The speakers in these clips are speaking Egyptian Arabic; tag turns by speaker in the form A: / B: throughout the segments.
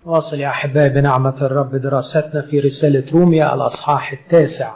A: واصل يا أحبائي بنعمة الرب دراستنا في رسالة روميا الأصحاح التاسع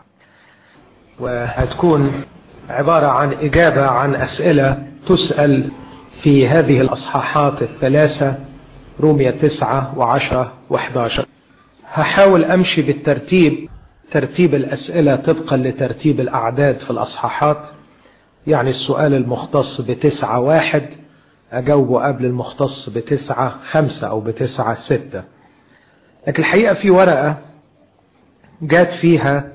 A: وهتكون عبارة عن إجابة عن أسئلة تسأل في هذه الأصحاحات الثلاثة روميا تسعة وعشرة وحداشر هحاول أمشي بالترتيب ترتيب الأسئلة طبقا لترتيب الأعداد في الأصحاحات يعني السؤال المختص بتسعة واحد أجاوبه قبل المختص بتسعة خمسة أو بتسعة ستة لكن الحقيقة في ورقة جات فيها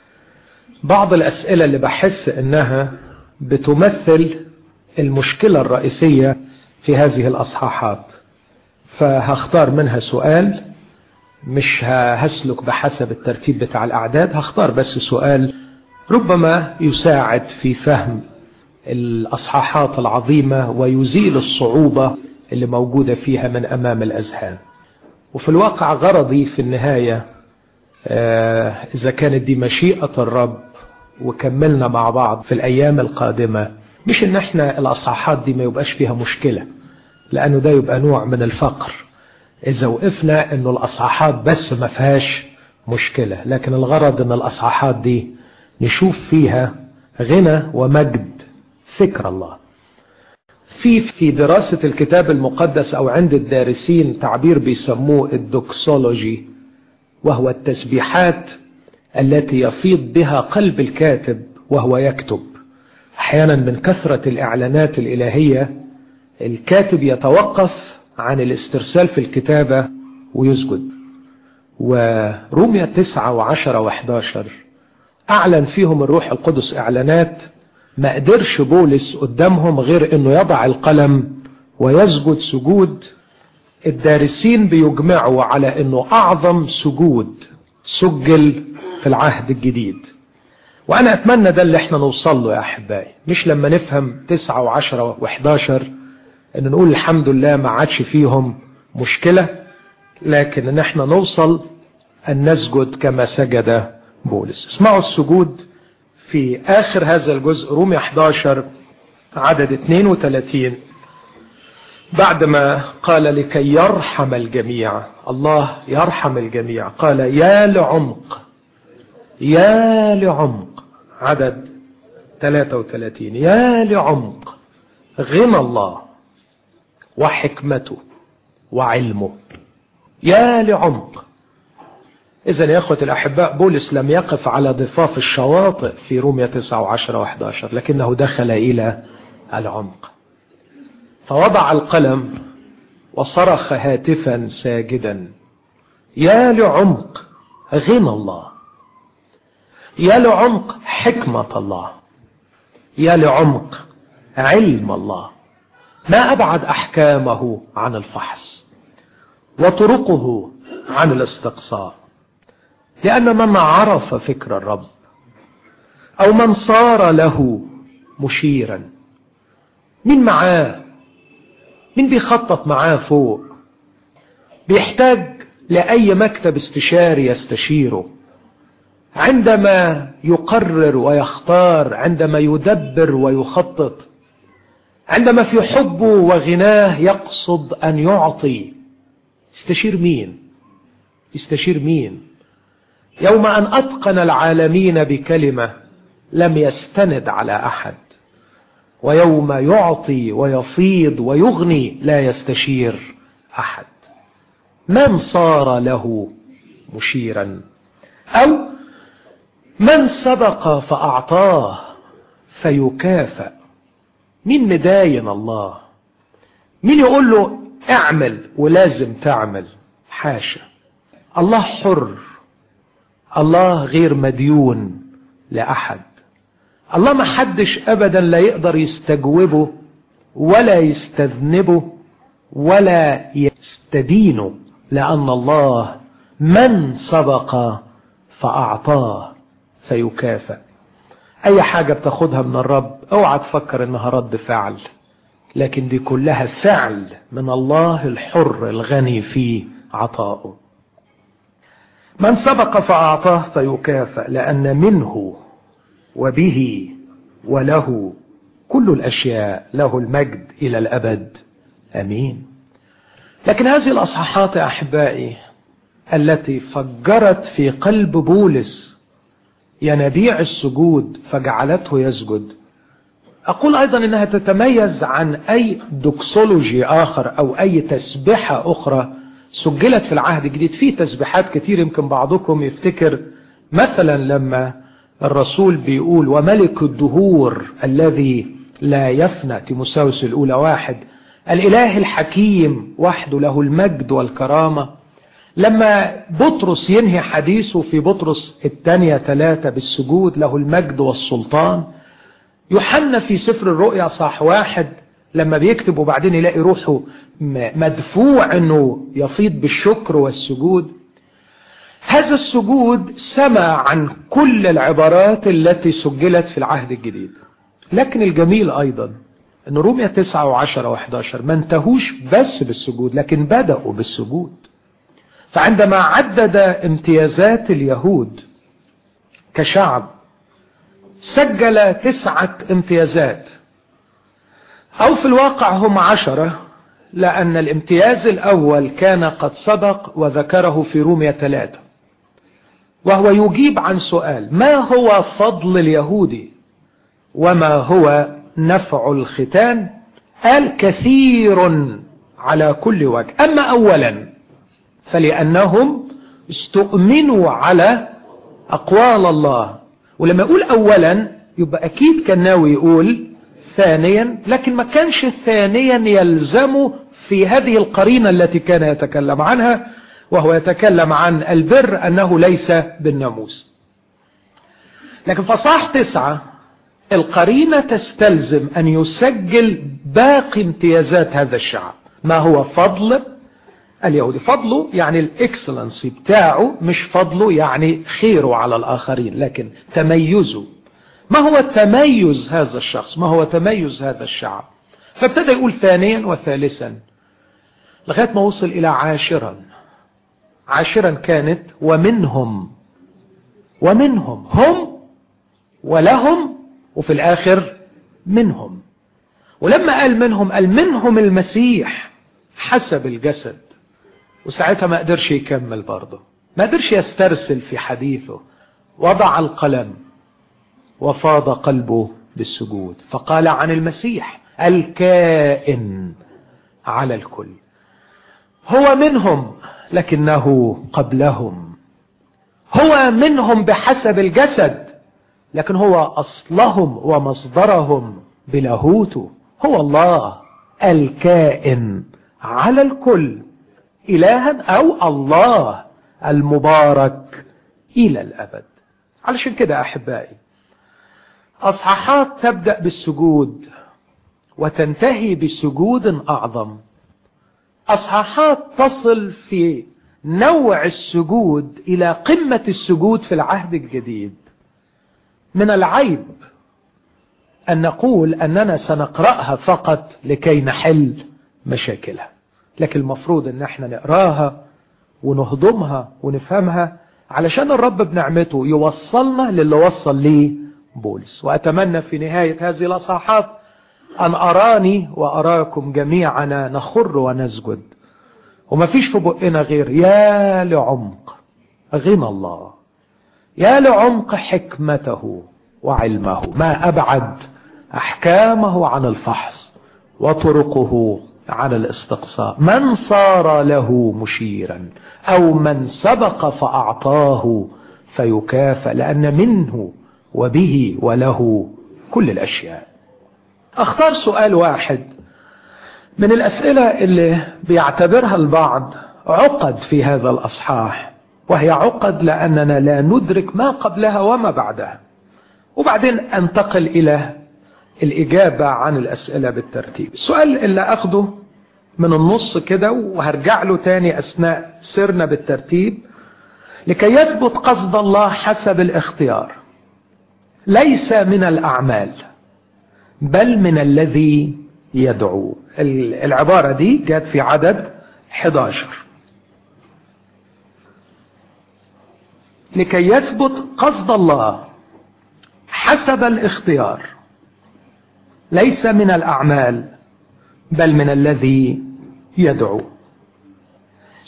A: بعض الأسئلة اللي بحس إنها بتمثل المشكلة الرئيسية في هذه الأصحاحات فهختار منها سؤال مش هسلك بحسب الترتيب بتاع الأعداد هختار بس سؤال ربما يساعد في فهم الأصحاحات العظيمة ويزيل الصعوبة اللي موجودة فيها من أمام الأذهان وفي الواقع غرضي في النهاية إذا كانت دي مشيئة الرب وكملنا مع بعض في الأيام القادمة مش إن إحنا الأصحاحات دي ما يبقاش فيها مشكلة لأنه ده يبقى نوع من الفقر إذا وقفنا إنه الأصحاحات بس ما فيهاش مشكلة لكن الغرض إن الأصحاحات دي نشوف فيها غنى ومجد فكر الله في في دراسة الكتاب المقدس أو عند الدارسين تعبير بيسموه الدوكسولوجي وهو التسبيحات التي يفيض بها قلب الكاتب وهو يكتب أحيانا من كثرة الإعلانات الإلهية الكاتب يتوقف عن الاسترسال في الكتابة ويسجد وروميا تسعة وعشرة وحداشر أعلن فيهم الروح القدس إعلانات ما قدرش بولس قدامهم غير انه يضع القلم ويسجد سجود الدارسين بيجمعوا على انه اعظم سجود سجل في العهد الجديد وانا اتمنى ده اللي احنا نوصل له يا احبائي مش لما نفهم تسعة وعشرة وحداشر ان نقول الحمد لله ما عادش فيهم مشكلة لكن ان احنا نوصل ان نسجد كما سجد بولس اسمعوا السجود في آخر هذا الجزء رومي 11 عدد 32 بعدما قال لكي يرحم الجميع الله يرحم الجميع قال يا لعمق يا لعمق عدد 33 يا لعمق غنى الله وحكمته وعلمه يا لعمق إذا يا أخوة الأحباء بولس لم يقف على ضفاف الشواطئ في رومية 9 و10 و11 لكنه دخل إلى العمق فوضع القلم وصرخ هاتفا ساجدا يا لعمق غنى الله يا لعمق حكمة الله يا لعمق علم الله ما أبعد أحكامه عن الفحص وطرقه عن الاستقصاء لأن من عرف فكر الرب أو من صار له مشيرا مين معاه مين بيخطط معاه فوق بيحتاج لأي مكتب استشاري يستشيره عندما يقرر ويختار عندما يدبر ويخطط عندما في حبه وغناه يقصد أن يعطي يستشير مين يستشير مين يوم أن أتقن العالمين بكلمة لم يستند على أحد ويوم يعطي ويفيض ويغني لا يستشير أحد من صار له مشيرا أو من سبق فأعطاه فيكافأ مين مداين الله مين يقول له اعمل ولازم تعمل حاشا الله حر الله غير مديون لأحد الله ما حدش أبدا لا يقدر يستجوبه ولا يستذنبه ولا يستدينه لأن الله من سبق فأعطاه فيكافئ أي حاجة بتاخدها من الرب اوعى تفكر إنها رد فعل لكن دي كلها فعل من الله الحر الغني في عطائه من سبق فأعطاه فيكافأ لأن منه وبه وله كل الأشياء له المجد إلى الأبد أمين لكن هذه الأصحاحات يا أحبائي التي فجرت في قلب بولس ينابيع السجود فجعلته يسجد أقول أيضا أنها تتميز عن أي دوكسولوجي آخر أو أي تسبحة أخرى سجلت في العهد الجديد في تسبيحات كتير يمكن بعضكم يفتكر مثلا لما الرسول بيقول وملك الدهور الذي لا يفنى تيموساوس الأولى واحد الإله الحكيم وحده له المجد والكرامة لما بطرس ينهي حديثه في بطرس الثانية ثلاثة بالسجود له المجد والسلطان يوحنا في سفر الرؤيا صح واحد لما بيكتب وبعدين يلاقي روحه مدفوع انه يفيض بالشكر والسجود هذا السجود سمع عن كل العبارات التي سجلت في العهد الجديد لكن الجميل ايضا ان روميا 9 و10 و11 ما انتهوش بس بالسجود لكن بدأوا بالسجود فعندما عدد امتيازات اليهود كشعب سجل تسعة امتيازات أو في الواقع هم عشرة لأن الامتياز الأول كان قد سبق وذكره في رومية ثلاثة وهو يجيب عن سؤال ما هو فضل اليهودي وما هو نفع الختان قال كثير على كل وجه أما أولا فلأنهم استؤمنوا على أقوال الله ولما يقول أولا يبقى أكيد كان ناوي يقول ثانيا لكن ما كانش ثانيا يلزم في هذه القرينة التي كان يتكلم عنها وهو يتكلم عن البر أنه ليس بالناموس لكن فصاح تسعة القرينة تستلزم أن يسجل باقي امتيازات هذا الشعب ما هو فضل اليهودي فضله يعني الاكسلنسي بتاعه مش فضله يعني خيره على الآخرين لكن تميزه ما هو تميز هذا الشخص ما هو تميز هذا الشعب فابتدى يقول ثانيا وثالثا لغاية ما وصل إلى عاشرا عاشرا كانت ومنهم ومنهم هم ولهم وفي الآخر منهم ولما قال منهم قال منهم المسيح حسب الجسد وساعتها ما قدرش يكمل برضه ما قدرش يسترسل في حديثه وضع القلم وفاض قلبه بالسجود فقال عن المسيح الكائن على الكل هو منهم لكنه قبلهم هو منهم بحسب الجسد لكن هو اصلهم ومصدرهم بلاهوته هو الله الكائن على الكل الها او الله المبارك الى الابد علشان كده احبائي اصحاحات تبدا بالسجود وتنتهي بسجود اعظم اصحاحات تصل في نوع السجود الى قمه السجود في العهد الجديد من العيب ان نقول اننا سنقراها فقط لكي نحل مشاكلها لكن المفروض ان احنا نقراها ونهضمها ونفهمها علشان الرب بنعمته يوصلنا للي وصل ليه بولس واتمنى في نهايه هذه الاصحاحات ان اراني واراكم جميعنا نخر ونسجد وما فيش في بقنا غير يا لعمق غنى الله يا لعمق حكمته وعلمه ما ابعد احكامه عن الفحص وطرقه عن الاستقصاء من صار له مشيرا او من سبق فاعطاه فيكافى لان منه وبه وله كل الاشياء اختار سؤال واحد من الاسئله اللي بيعتبرها البعض عقد في هذا الاصحاح وهي عقد لاننا لا ندرك ما قبلها وما بعدها وبعدين انتقل الى الإجابة عن الأسئلة بالترتيب السؤال اللي أخده من النص كده وهرجع له تاني أثناء سيرنا بالترتيب لكي يثبت قصد الله حسب الاختيار ليس من الأعمال بل من الذي يدعو العبارة دي جت في عدد 11 لكي يثبت قصد الله حسب الاختيار ليس من الأعمال بل من الذي يدعو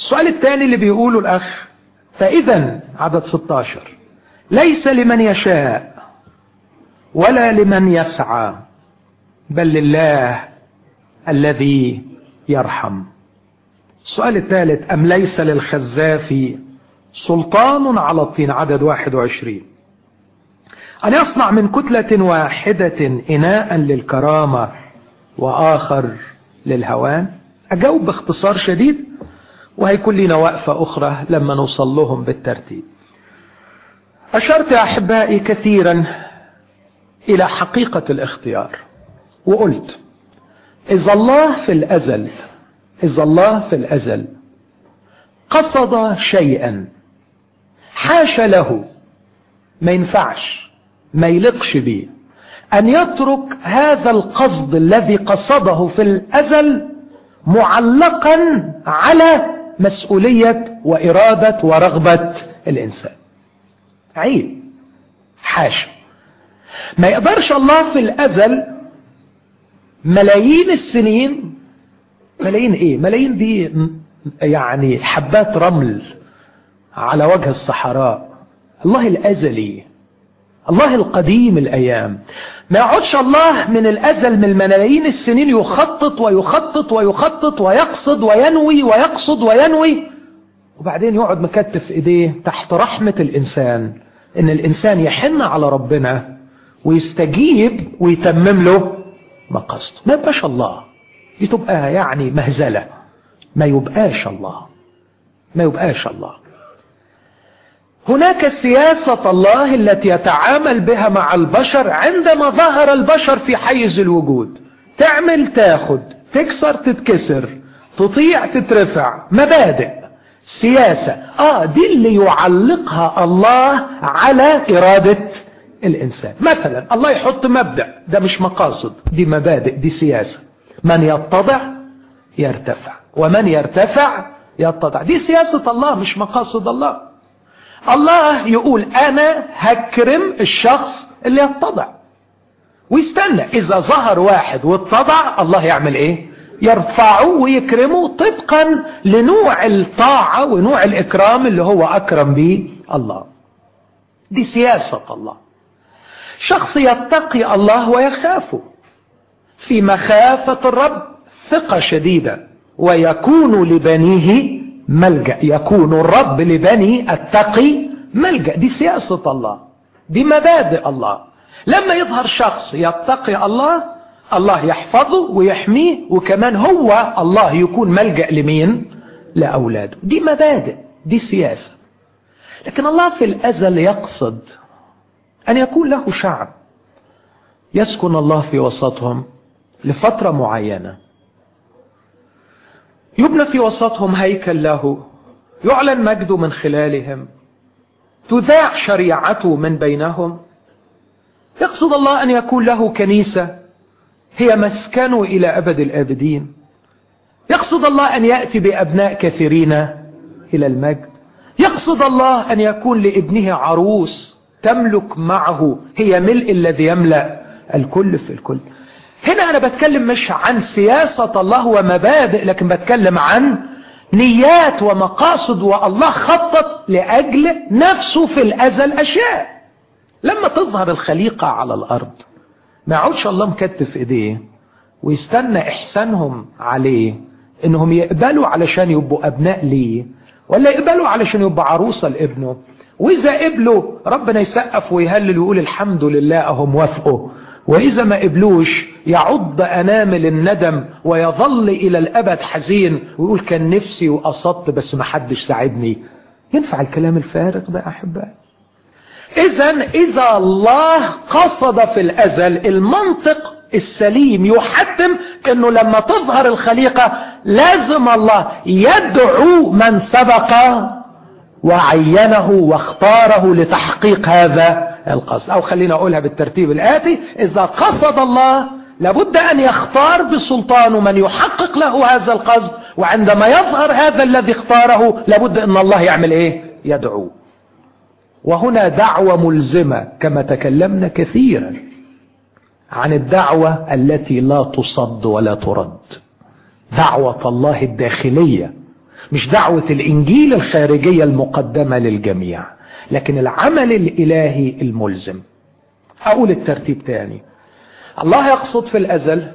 A: السؤال الثاني اللي بيقوله الأخ فإذا عدد 16 ليس لمن يشاء ولا لمن يسعى بل لله الذي يرحم السؤال الثالث أم ليس للخزاف سلطان على الطين عدد 21 أن يصنع من كتلة واحدة إناء للكرامة وآخر للهوان أجاوب باختصار شديد وهيكون لنا وقفة أخرى لما نوصل لهم بالترتيب أشرت يا أحبائي كثيرا إلى حقيقة الاختيار وقلت إذا الله في الأزل إذا الله في الأزل قصد شيئا حاش له ما ينفعش ما يلقش بيه أن يترك هذا القصد الذي قصده في الأزل معلقا على مسؤولية وإرادة ورغبة الإنسان عيب حاشا ما يقدرش الله في الأزل ملايين السنين ملايين ايه ملايين دي يعني حبات رمل على وجه الصحراء الله الأزلي الله القديم الأيام ما يقعدش الله من الأزل من ملايين السنين يخطط ويخطط ويخطط ويقصد وينوي ويقصد وينوي وبعدين يقعد مكتف ايديه تحت رحمة الإنسان إن الإنسان يحن على ربنا ويستجيب ويتمم له مقصده ما يبقاش الله دي تبقى يعني مهزلة ما يبقاش الله ما يبقاش الله هناك سياسة الله التي يتعامل بها مع البشر عندما ظهر البشر في حيز الوجود تعمل تاخد تكسر تتكسر تطيع تترفع مبادئ سياسة آه دي اللي يعلقها الله على إرادة الإنسان مثلا الله يحط مبدأ ده مش مقاصد دي مبادئ دي سياسة من يتضع يرتفع ومن يرتفع يتضع دي سياسة الله مش مقاصد الله الله يقول أنا هكرم الشخص اللي يتضع ويستنى إذا ظهر واحد واتضع الله يعمل إيه يرفعه ويكرمه طبقا لنوع الطاعة ونوع الإكرام اللي هو أكرم به الله دي سياسة الله شخص يتقي الله ويخافه في مخافة الرب ثقة شديدة ويكون لبنيه ملجأ يكون الرب لبني التقي ملجأ دي سياسة الله دي مبادئ الله لما يظهر شخص يتقي الله الله يحفظه ويحميه وكمان هو الله يكون ملجأ لمين لأولاده دي مبادئ دي سياسة لكن الله في الأزل يقصد أن يكون له شعب يسكن الله في وسطهم لفترة معينة يبنى في وسطهم هيكل له يعلن مجده من خلالهم تذاع شريعته من بينهم يقصد الله أن يكون له كنيسة هي مسكنه إلى أبد الآبدين يقصد الله أن يأتي بأبناء كثيرين إلى المجد يقصد الله أن يكون لابنه عروس تملك معه هي ملء الذي يملأ الكل في الكل هنا أنا بتكلم مش عن سياسة الله ومبادئ لكن بتكلم عن نيات ومقاصد والله خطط لأجل نفسه في الأزل أشياء لما تظهر الخليقة على الأرض ما يقعدش الله مكتف إيديه ويستنى إحسانهم عليه إنهم يقبلوا علشان يبقوا أبناء ليه ولا يقبلوا علشان يبقى عروسة لابنه وإذا قبلوا ربنا يسقف ويهلل ويقول الحمد لله أهم وافقوا وإذا ما قبلوش يعض أنامل الندم ويظل إلى الأبد حزين ويقول كان نفسي وقصدت بس ما حدش ساعدني ينفع الكلام الفارغ ده أحبائي إذا إذا الله قصد في الأزل المنطق السليم يحتم أنه لما تظهر الخليقة لازم الله يدعو من سبق وعينه واختاره لتحقيق هذا القصد أو خلينا أقولها بالترتيب الآتي إذا قصد الله لابد أن يختار بسلطانه من يحقق له هذا القصد وعندما يظهر هذا الذي اختاره لابد أن الله يعمل إيه يدعو وهنا دعوة ملزمة كما تكلمنا كثيرا عن الدعوة التي لا تصد ولا ترد دعوة الله الداخلية مش دعوة الإنجيل الخارجية المقدمة للجميع لكن العمل الإلهي الملزم أقول الترتيب تاني الله يقصد في الأزل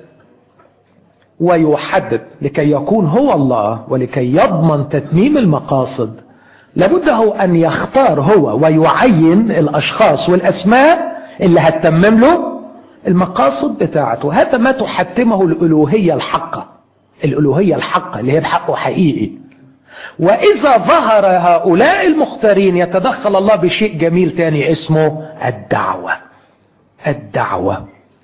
A: ويحدد لكي يكون هو الله ولكي يضمن تتميم المقاصد لابد هو أن يختار هو ويعين الأشخاص والأسماء اللي هتتمم له المقاصد بتاعته هذا ما تحتمه الألوهية الحقة الألوهية الحقة اللي هي بحقه حقيقي وإذا ظهر هؤلاء المختارين يتدخل الله بشيء جميل تاني اسمه الدعوة الدعوة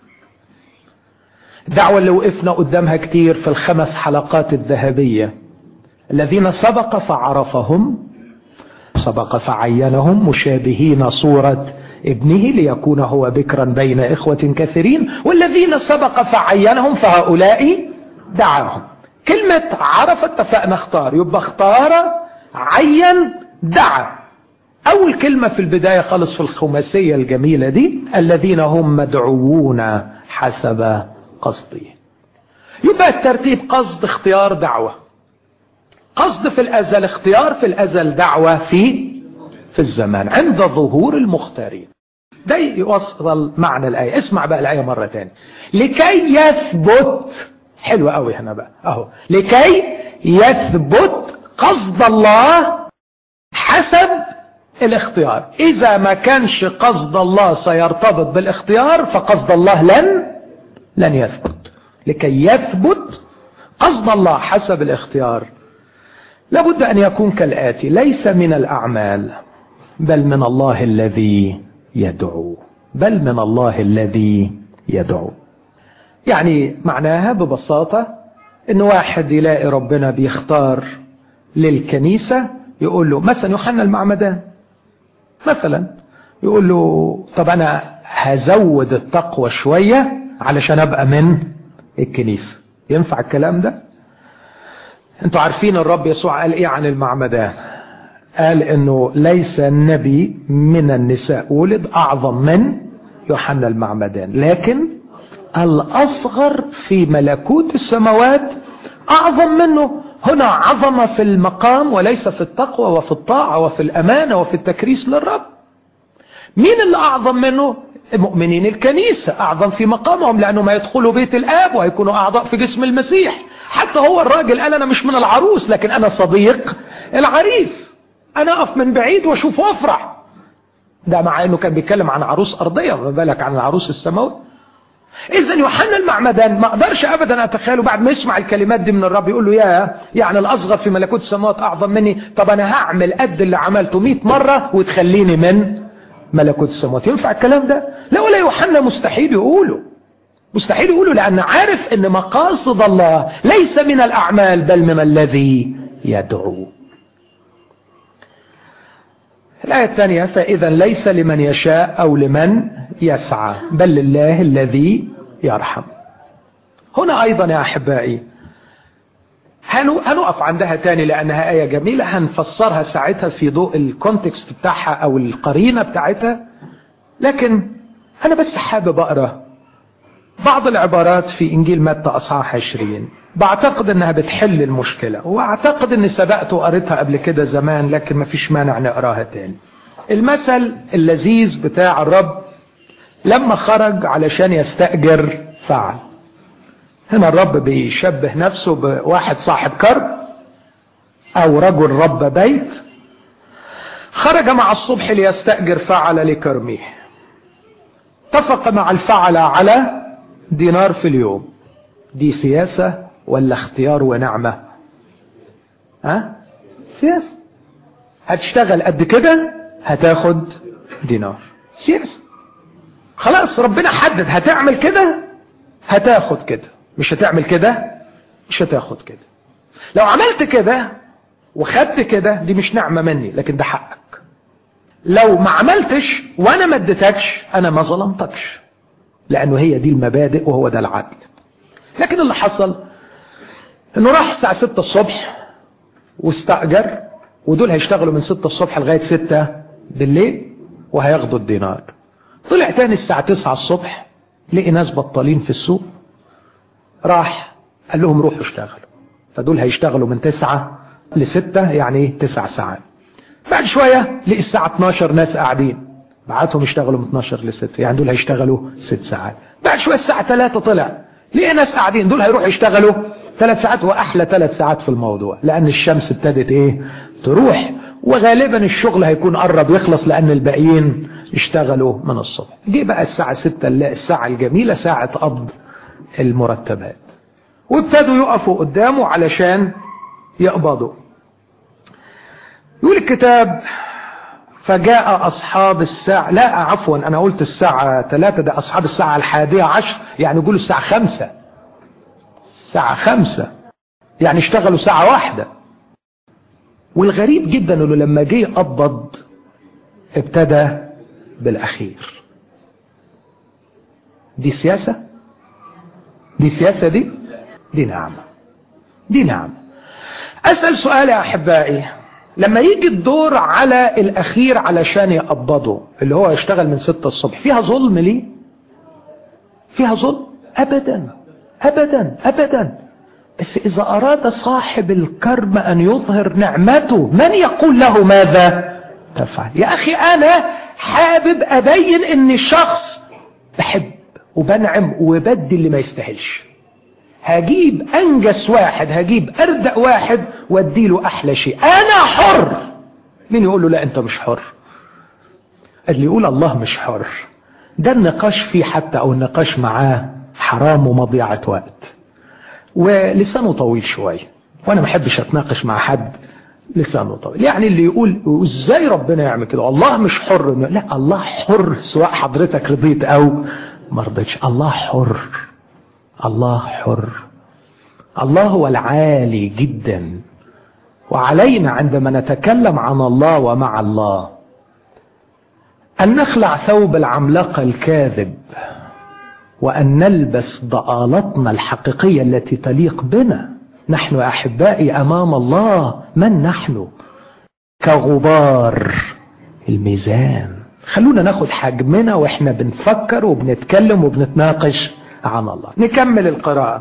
A: الدعوة اللي وقفنا قدامها كتير في الخمس حلقات الذهبية الذين سبق فعرفهم سبق فعينهم مشابهين صورة ابنه ليكون هو بكرا بين إخوة كثيرين والذين سبق فعينهم فهؤلاء دعاهم كلمة عرف اتفقنا اختار يبقى اختار عين دعا أول كلمة في البداية خالص في الخماسية الجميلة دي الذين هم مدعوون حسب قصده يبقى الترتيب قصد اختيار دعوة قصد في الأزل اختيار في الأزل دعوة في في الزمان عند ظهور المختارين ده يوصل معنى الآية اسمع بقى الآية مرة تاني لكي يثبت حلو قوي هنا بقى اهو لكي يثبت قصد الله حسب الاختيار اذا ما كانش قصد الله سيرتبط بالاختيار فقصد الله لن لن يثبت لكي يثبت قصد الله حسب الاختيار لابد ان يكون كالاتي ليس من الاعمال بل من الله الذي يدعو بل من الله الذي يدعو يعني معناها ببساطة ان واحد يلاقي ربنا بيختار للكنيسة يقول له مثلا يوحنا المعمدان مثلا يقول له طب انا هزود التقوى شوية علشان ابقى من الكنيسة ينفع الكلام ده انتوا عارفين الرب يسوع قال ايه عن المعمدان قال انه ليس النبي من النساء ولد اعظم من يوحنا المعمدان لكن الأصغر في ملكوت السماوات أعظم منه هنا عظمة في المقام وليس في التقوى وفي الطاعة وفي الأمانة وفي التكريس للرب مين اللي أعظم منه مؤمنين الكنيسة أعظم في مقامهم لأنهم يدخلوا بيت الآب ويكونوا أعضاء في جسم المسيح حتى هو الراجل قال أنا مش من العروس لكن أنا صديق العريس أنا أقف من بعيد وأشوف وأفرح ده مع أنه كان بيتكلم عن عروس أرضية ما بالك عن العروس السماوي اذا يوحنا المعمدان ما اقدرش ابدا اتخيله بعد ما يسمع الكلمات دي من الرب يقول له يا يعني الاصغر في ملكوت السماوات اعظم مني طب انا هعمل قد اللي عملته 100 مره وتخليني من ملكوت السماوات ينفع الكلام ده لا ولا يوحنا مستحيل يقوله مستحيل يقوله لان عارف ان مقاصد الله ليس من الاعمال بل من الذي يدعو الآية الثانية فإذا ليس لمن يشاء أو لمن يسعى بل لله الذي يرحم هنا أيضا يا أحبائي هنقف عندها تاني لأنها آية جميلة هنفسرها ساعتها في ضوء الكونتكست بتاعها أو القرينة بتاعتها لكن أنا بس حابب أقرأ بعض العبارات في إنجيل متى أصحاح 20 بعتقد أنها بتحل المشكلة وأعتقد أني سبقت وقريتها قبل كده زمان لكن ما فيش مانع نقراها تاني المثل اللذيذ بتاع الرب لما خرج علشان يستأجر فعل هنا الرب بيشبه نفسه بواحد صاحب كرب أو رجل رب بيت خرج مع الصبح ليستأجر فعل لكرمه اتفق مع الفعل على دينار في اليوم دي سياسة ولا اختيار ونعمة ها سياسة هتشتغل قد كده هتاخد دينار سياسة خلاص ربنا حدد هتعمل كده هتاخد كده مش هتعمل كده مش هتاخد كده لو عملت كده وخدت كده دي مش نعمة مني لكن ده حقك لو ما عملتش وانا ما اديتكش انا ما ظلمتكش لانه هي دي المبادئ وهو ده العدل لكن اللي حصل انه راح الساعة 6 الصبح واستأجر ودول هيشتغلوا من 6 الصبح لغاية 6 بالليل وهياخدوا الدينار طلع تاني الساعة 9 الصبح لقي ناس بطالين في السوق راح قال لهم روحوا اشتغلوا فدول هيشتغلوا من 9 لستة يعني ايه تسع ساعات بعد شوية لقي الساعة 12 ناس قاعدين بعتهم يشتغلوا من 12 ل 6 يعني دول هيشتغلوا ست ساعات بعد شوية الساعة 3 طلع لقي ناس قاعدين دول هيروحوا يشتغلوا ثلاث ساعات واحلى ثلاث ساعات في الموضوع لان الشمس ابتدت ايه تروح وغالبا الشغل هيكون قرب يخلص لان الباقيين اشتغلوا من الصبح جه بقى الساعة 6 الساعة الجميلة ساعة قبض المرتبات وابتدوا يقفوا قدامه علشان يقبضوا يقول الكتاب فجاء أصحاب الساعة لا عفوا أنا قلت الساعة ثلاثة ده أصحاب الساعة الحادية عشر يعني يقولوا الساعة خمسة الساعة خمسة يعني اشتغلوا ساعة واحدة والغريب جدا انه لما جه يقبض ابتدى بالاخير دي سياسة دي سياسة دي دي نعمة دي نعمة اسأل سؤال يا احبائي لما يجي الدور على الاخير علشان يقبضه اللي هو يشتغل من ستة الصبح فيها ظلم ليه فيها ظلم ابدا ابدا ابدا بس اذا اراد صاحب الكرم ان يظهر نعمته من يقول له ماذا تفعل يا اخي انا حابب ابين ان الشخص بحب وبنعم وبدي اللي ما يستاهلش هجيب انجس واحد هجيب اردأ واحد واديله احلى شيء انا حر مين يقول له لا انت مش حر اللي يقول الله مش حر ده النقاش فيه حتى او النقاش معاه حرام ومضيعة وقت ولسانه طويل شوية وانا ما احبش اتناقش مع حد لسانه طويل يعني اللي يقول ازاي ربنا يعمل كده الله مش حر لا الله حر سواء حضرتك رضيت او ما رضيتش الله حر الله حر الله هو العالي جدا وعلينا عندما نتكلم عن الله ومع الله ان نخلع ثوب العملاقه الكاذب وأن نلبس ضآلتنا الحقيقية التي تليق بنا نحن أحبائي أمام الله من نحن كغبار الميزان خلونا ناخد حجمنا وإحنا بنفكر وبنتكلم وبنتناقش عن الله نكمل القراءة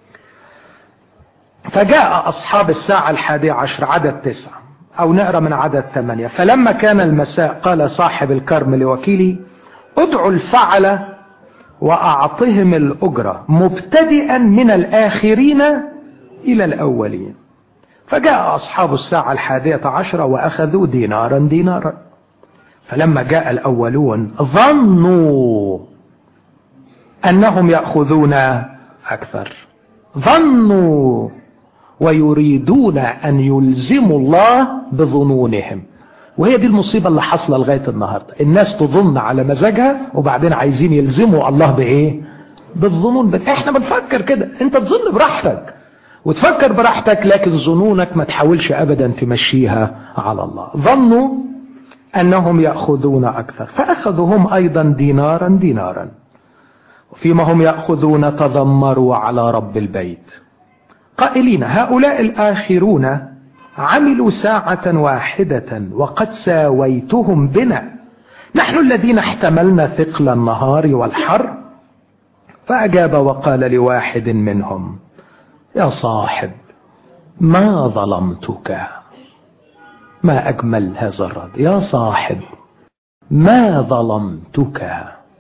A: فجاء أصحاب الساعة الحادية عشر عدد تسعة أو نقرأ من عدد ثمانية فلما كان المساء قال صاحب الكرم لوكيلي ادعوا الفعل وأعطهم الأجرة مبتدئا من الآخرين إلى الأولين فجاء أصحاب الساعة الحادية عشرة وأخذوا دينارا دينارا فلما جاء الأولون ظنوا أنهم يأخذون أكثر ظنوا ويريدون أن يلزموا الله بظنونهم وهي دي المصيبة اللي حاصلة لغاية النهاردة الناس تظن على مزاجها وبعدين عايزين يلزموا الله بإيه بالظنون بل احنا بنفكر كده انت تظن براحتك وتفكر براحتك لكن ظنونك ما تحاولش ابدا تمشيها على الله ظنوا انهم ياخذون اكثر فاخذوا هم ايضا دينارا دينارا وفيما هم ياخذون تذمروا على رب البيت قائلين هؤلاء الاخرون عملوا ساعة واحدة وقد ساويتهم بنا نحن الذين احتملنا ثقل النهار والحر فأجاب وقال لواحد منهم يا صاحب ما ظلمتك ما أجمل هذا الرد يا صاحب ما ظلمتك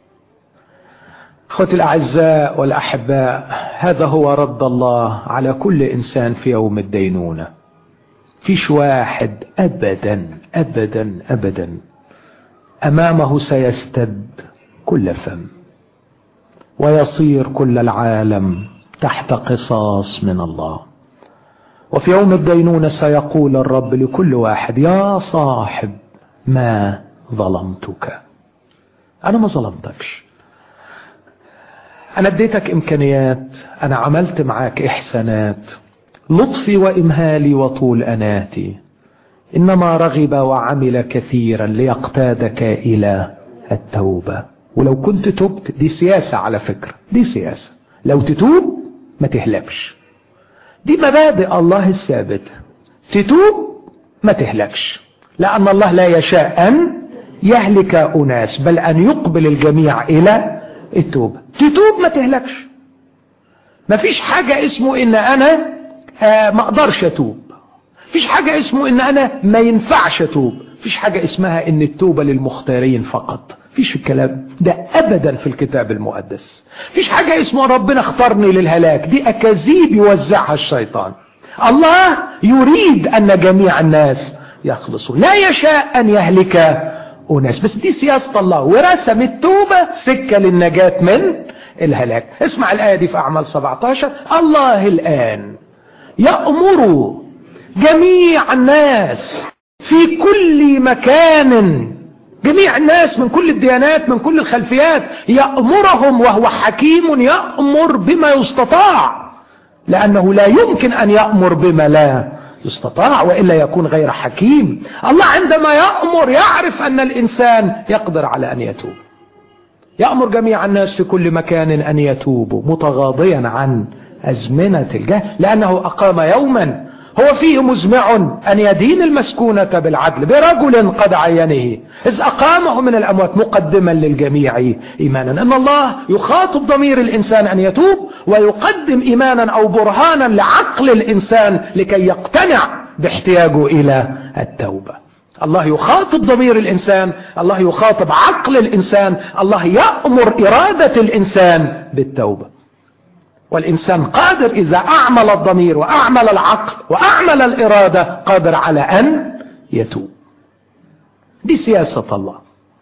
A: اخوتي الاعزاء والاحباء هذا هو رد الله على كل انسان في يوم الدينونه فيش واحد ابدا ابدا ابدا امامه سيستد كل فم ويصير كل العالم تحت قصاص من الله وفي يوم الدينونة سيقول الرب لكل واحد يا صاحب ما ظلمتك أنا ما ظلمتكش أنا اديتك إمكانيات أنا عملت معاك إحسانات لطفي وإمهالي وطول أناتي إنما رغب وعمل كثيرا ليقتادك إلى التوبة ولو كنت تبت دي سياسة على فكرة دي سياسة لو تتوب ما تهلكش دي مبادئ الله الثابتة تتوب ما تهلكش لأن الله لا يشاء أن يهلك أناس بل أن يقبل الجميع إلى التوبة تتوب ما تهلكش ما فيش حاجة اسمه إن أنا آه ما أقدرش أتوب فيش حاجة اسمه ان انا ما ينفعش اتوب فيش حاجة اسمها ان التوبة للمختارين فقط فيش الكلام ده ابدا في الكتاب المقدس فيش حاجة اسمه ربنا اختارني للهلاك دي اكاذيب يوزعها الشيطان الله يريد ان جميع الناس يخلصوا لا يشاء ان يهلك اناس بس دي سياسة الله ورسم التوبة سكة للنجاة من الهلاك اسمع الآية دي في أعمال 17 الله الآن يأمر جميع الناس في كل مكان جميع الناس من كل الديانات من كل الخلفيات يأمرهم وهو حكيم يأمر بما يستطاع لأنه لا يمكن أن يأمر بما لا يستطاع وإلا يكون غير حكيم الله عندما يأمر يعرف أن الإنسان يقدر على أن يتوب يأمر جميع الناس في كل مكان أن يتوبوا متغاضيا عن أزمنة الجهل لأنه أقام يوما هو فيه مزمع أن يدين المسكونة بالعدل برجل قد عينه إذ أقامه من الأموات مقدما للجميع إيمانا أن الله يخاطب ضمير الإنسان أن يتوب ويقدم إيمانا أو برهانا لعقل الإنسان لكي يقتنع باحتياجه إلى التوبة الله يخاطب ضمير الإنسان الله يخاطب عقل الإنسان الله يأمر إرادة الإنسان بالتوبة والإنسان قادر إذا أعمل الضمير وأعمل العقل وأعمل الإرادة قادر على أن يتوب دي سياسة الله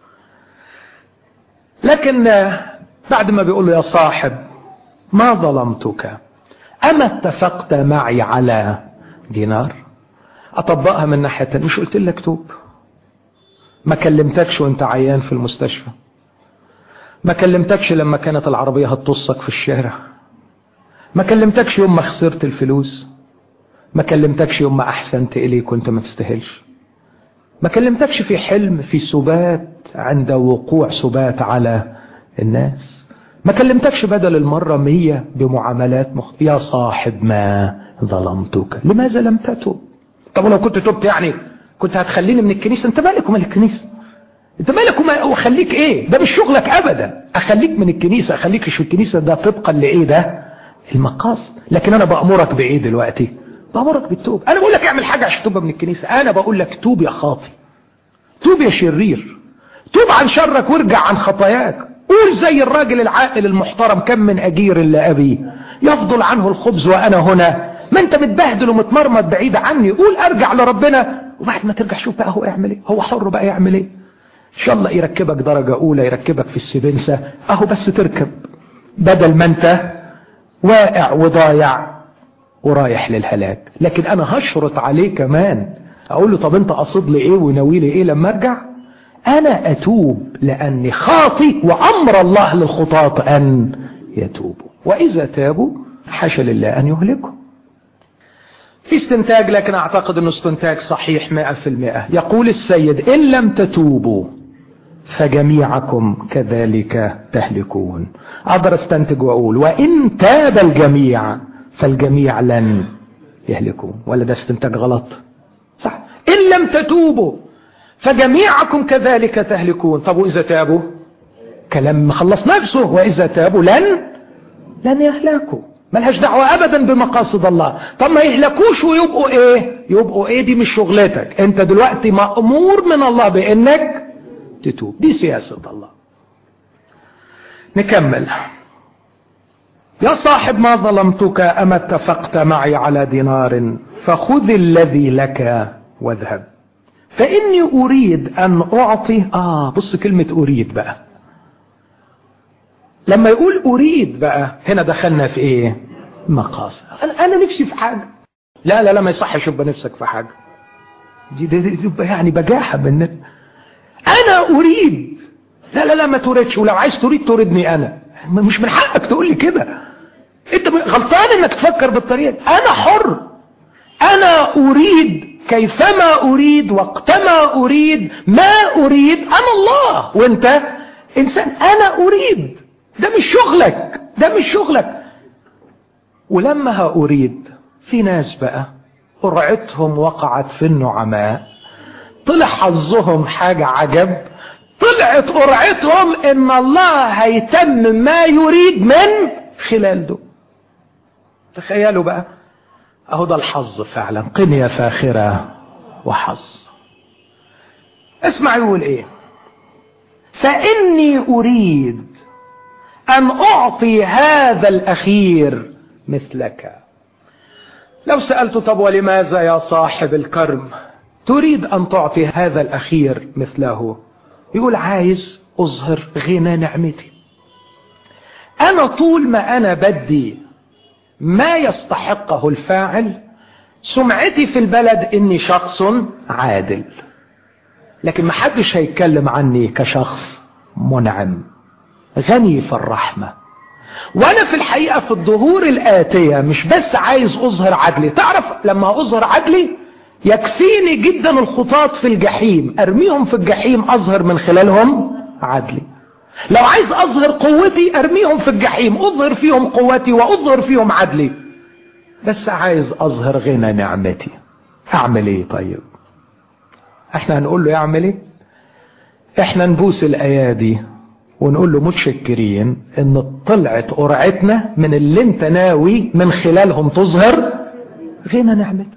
A: لكن بعد ما بيقول له يا صاحب ما ظلمتك أما اتفقت معي على دينار أطبقها من ناحية مش قلت لك توب ما كلمتكش وانت عيان في المستشفى ما كلمتكش لما كانت العربية هتطصك في الشارع ما كلمتكش يوم ما خسرت الفلوس ما كلمتكش يوم ما أحسنت إلي كنت ما تستاهلش ما كلمتكش في حلم في سبات عند وقوع سبات على الناس ما كلمتكش بدل المرة مية بمعاملات مخ... يا صاحب ما ظلمتك لماذا لم تتب طب ولو كنت تبت يعني كنت هتخليني من الكنيسة انت مالك ومال الكنيسة انت مالك وخليك ايه ده مش شغلك ابدا اخليك من الكنيسة اخليك في الكنيسة ده طبقا لايه ده المقاصد لكن انا بأمرك بايه دلوقتي بأمرك بالتوب انا بقول لك اعمل حاجة عشان تبقى من الكنيسة انا بقول لك توب يا خاطي توب يا شرير توب عن شرك وارجع عن خطاياك قول زي الراجل العاقل المحترم كم من اجير لابي يفضل عنه الخبز وانا هنا ما انت متبهدل ومتمرمط بعيد عني قول ارجع لربنا وبعد ما ترجع شوف بقى هو يعمل ايه هو حر بقى يعمل ايه ان شاء الله يركبك درجة اولى يركبك في السبنسة اهو بس تركب بدل ما انت واقع وضايع ورايح للهلاك لكن انا هشرط عليه كمان اقول له طب انت قصد لي ايه وناوي لي ايه لما ارجع انا اتوب لاني خاطي وامر الله للخطاة ان يتوبوا واذا تابوا حاشا لله ان يهلكوا في استنتاج لكن اعتقد انه استنتاج صحيح مئة في المئة يقول السيد ان لم تتوبوا فجميعكم كذلك تهلكون اقدر استنتج واقول وان تاب الجميع فالجميع لن يهلكون ولا ده استنتاج غلط صح ان لم تتوبوا فجميعكم كذلك تهلكون طب واذا تابوا كلام مخلص نفسه واذا تابوا لن لن يهلكوا ملهاش دعوة ابدا بمقاصد الله طب ما يهلكوش ويبقوا ايه يبقوا ايه دي مش شغلتك انت دلوقتي مأمور من الله بانك تتوب دي سياسة الله نكمل يا صاحب ما ظلمتك أما اتفقت معي على دينار فخذ الذي لك واذهب فإني أريد أن أعطي آه بص كلمة أريد بقى لما يقول أريد بقى هنا دخلنا في إيه مقاصد أنا, أنا نفسي في حاجة لا لا لا ما يصحش يبقى نفسك في حاجة دي, دي, دي, دي يعني بجاحة مننا أنا أريد لا لا لا ما تريدش ولو عايز تريد تريدني أنا مش من حقك تقول لي كده انت غلطان انك تفكر بالطريقه دي انا حر انا اريد كيفما اريد وقتما اريد ما اريد انا الله وانت انسان انا اريد ده مش شغلك ده مش شغلك ولما اريد في ناس بقى قرعتهم وقعت في النعماء طلع حظهم حاجة عجب طلعت قرعتهم ان الله هيتم ما يريد من خلال دول تخيلوا بقى اهو ده الحظ فعلا قنية فاخرة وحظ اسمع يقول ايه فاني اريد ان اعطي هذا الاخير مثلك لو سألت طب ولماذا يا صاحب الكرم تريد ان تعطي هذا الاخير مثله يقول عايز اظهر غنى نعمتي انا طول ما انا بدي ما يستحقه الفاعل سمعتي في البلد اني شخص عادل لكن محدش هيتكلم عني كشخص منعم غني في الرحمة وانا في الحقيقة في الظهور الاتية مش بس عايز اظهر عدلي تعرف لما اظهر عدلي يكفيني جدا الخطاط في الجحيم ارميهم في الجحيم اظهر من خلالهم عدلي لو عايز اظهر قوتي ارميهم في الجحيم اظهر فيهم قوتي واظهر فيهم عدلي بس عايز اظهر غنى نعمتي اعمل ايه طيب احنا هنقول له يعمل ايه احنا نبوس الايادي ونقول له متشكرين ان طلعت قرعتنا من اللي انت ناوي من خلالهم تظهر غنى نعمتك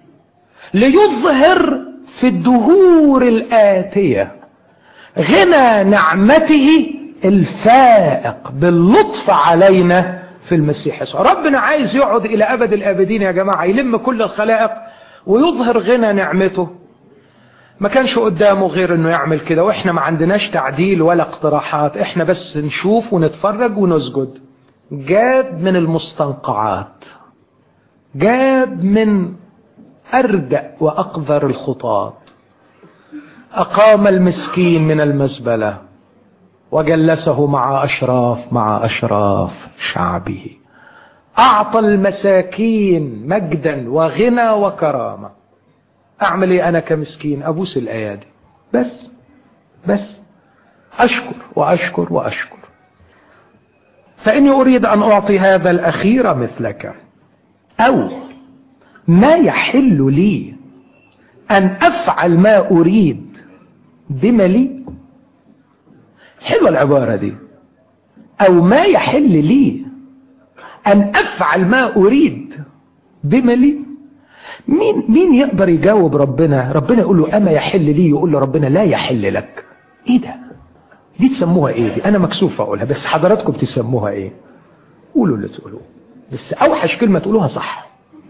A: ليظهر في الدهور الآتية غنى نعمته الفائق باللطف علينا في المسيح يسوع ربنا عايز يقعد إلى أبد الآبدين يا جماعة يلم كل الخلائق ويظهر غنى نعمته ما كانش قدامه غير انه يعمل كده واحنا ما عندناش تعديل ولا اقتراحات احنا بس نشوف ونتفرج ونسجد جاب من المستنقعات جاب من أردأ وأقذر الخطاط أقام المسكين من المزبلة وجلسه مع أشراف مع أشراف شعبه أعطى المساكين مجدا وغنى وكرامة أعمل إيه أنا كمسكين أبوس الأيادي بس بس أشكر وأشكر وأشكر فإني أريد أن أعطي هذا الأخير مثلك أو ما يحل لي أن أفعل ما أريد بما لي حلوة العبارة دي أو ما يحل لي أن أفعل ما أريد بما لي مين مين يقدر يجاوب ربنا ربنا يقول له أما يحل لي يقول له ربنا لا يحل لك إيه ده دي تسموها إيه دي أنا مكسوف أقولها بس حضراتكم تسموها إيه قولوا اللي تقولوه بس أوحش كلمة تقولوها صح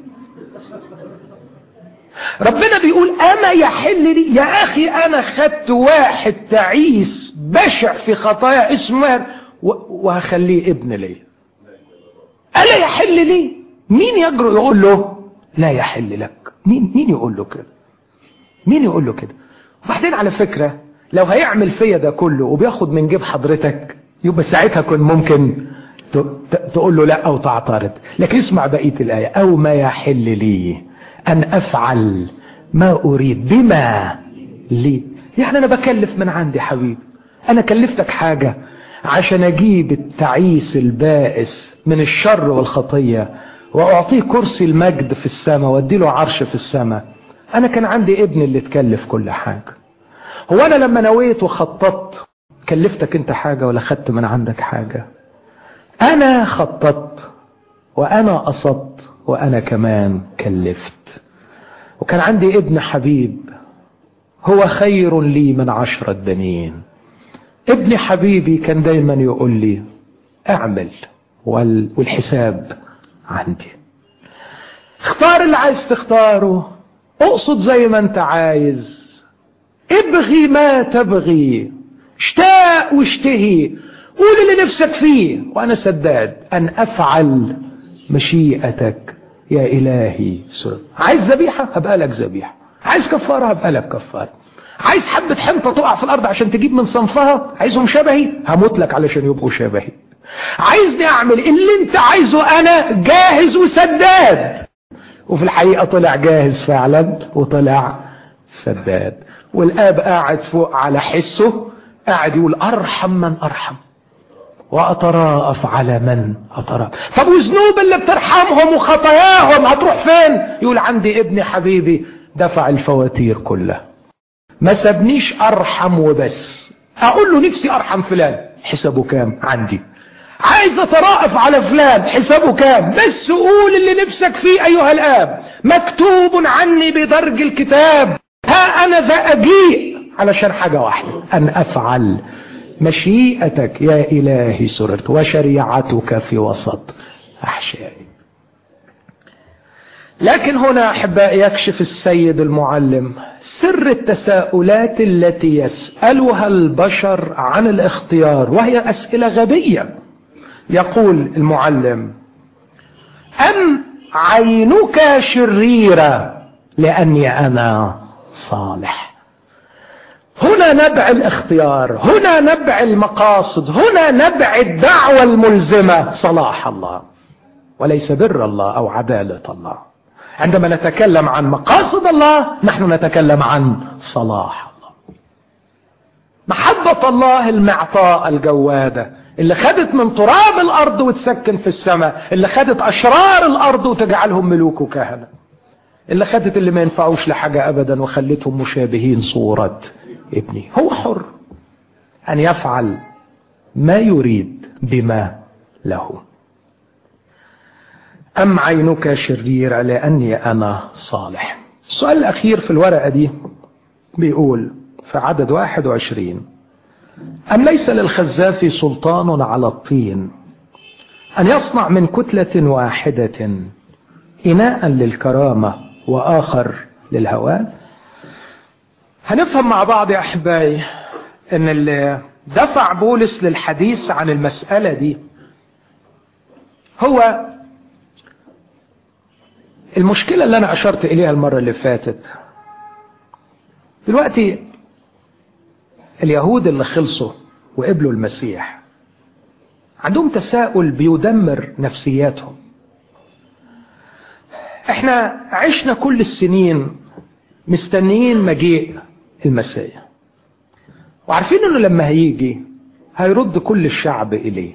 A: ربنا بيقول أما يحل لي يا أخي أنا خدت واحد تعيس بشع في خطايا اسمه وهخليه ابن لي ألا يحل لي مين يجرؤ يقول له لا يحل لك مين مين يقول له كده مين يقول له كده وبعدين على فكرة لو هيعمل فيا ده كله وبياخد من جيب حضرتك يبقى ساعتها كن ممكن تقول له لا أو تعترض لكن اسمع بقية الآية أو ما يحل لي أن أفعل ما أريد بما لي يعني أنا بكلف من عندي حبيبي أنا كلفتك حاجة عشان أجيب التعيس البائس من الشر والخطية وأعطيه كرسي المجد في السماء وأديله عرش في السماء أنا كان عندي ابن اللي تكلف كل حاجة هو أنا لما نويت وخططت كلفتك أنت حاجة ولا خدت من عندك حاجة أنا خططت وأنا قصدت وأنا كمان كلفت وكان عندي ابن حبيب هو خير لي من عشرة بنين ابن حبيبي كان دايما يقول لي اعمل والحساب عندي اختار اللي عايز تختاره اقصد زي ما انت عايز ابغي ما تبغي اشتاق واشتهي قول اللي نفسك فيه وانا سداد ان افعل مشيئتك يا إلهي سر. عايز ذبيحة هبقى لك ذبيحة عايز كفارة هبقى لك كفارة عايز حبة حنطة تقع في الأرض عشان تجيب من صنفها عايزهم شبهي هموت لك علشان يبقوا شبهي عايزني أعمل اللي أنت عايزه أنا جاهز وسداد وفي الحقيقة طلع جاهز فعلا وطلع سداد والآب قاعد فوق على حسه قاعد يقول أرحم من أرحم وأتراءف على من أتراءف طب وذنوب اللي بترحمهم وخطاياهم هتروح فين يقول عندي ابن حبيبي دفع الفواتير كلها ما سابنيش أرحم وبس أقول له نفسي أرحم فلان حسابه كام عندي عايز اترأف على فلان حسابه كام بس قول اللي نفسك فيه ايها الاب مكتوب عني بدرج الكتاب ها انا ذا اجيء علشان حاجة واحدة ان افعل مشيئتك يا الهي سررت وشريعتك في وسط احشائي لكن هنا احبائي يكشف السيد المعلم سر التساؤلات التي يسالها البشر عن الاختيار وهي اسئله غبيه يقول المعلم ام عينك شريره لاني انا صالح هنا نبع الاختيار هنا نبع المقاصد هنا نبع الدعوه الملزمه صلاح الله وليس بر الله او عداله الله عندما نتكلم عن مقاصد الله نحن نتكلم عن صلاح الله محبة الله المعطاء الجوادة اللي خدت من تراب الأرض وتسكن في السماء اللي خدت أشرار الأرض وتجعلهم ملوك وكهنة اللي خدت اللي ما ينفعوش لحاجة أبدا وخلتهم مشابهين صورة ابني هو حر أن يفعل ما يريد بما له أم عينك شريرة لأني أنا صالح السؤال الأخير في الورقة دي بيقول في عدد 21 أم ليس للخزاف سلطان على الطين أن يصنع من كتلة واحدة إناء للكرامة وآخر للهوان هنفهم مع بعض يا أحبائي أن اللي دفع بولس للحديث عن المسألة دي هو المشكلة اللي أنا أشرت إليها المرة اللي فاتت دلوقتي اليهود اللي خلصوا وقبلوا المسيح عندهم تساؤل بيدمر نفسياتهم احنا عشنا كل السنين مستنيين مجيء المسيح وعارفين انه لما هيجي هيرد كل الشعب اليه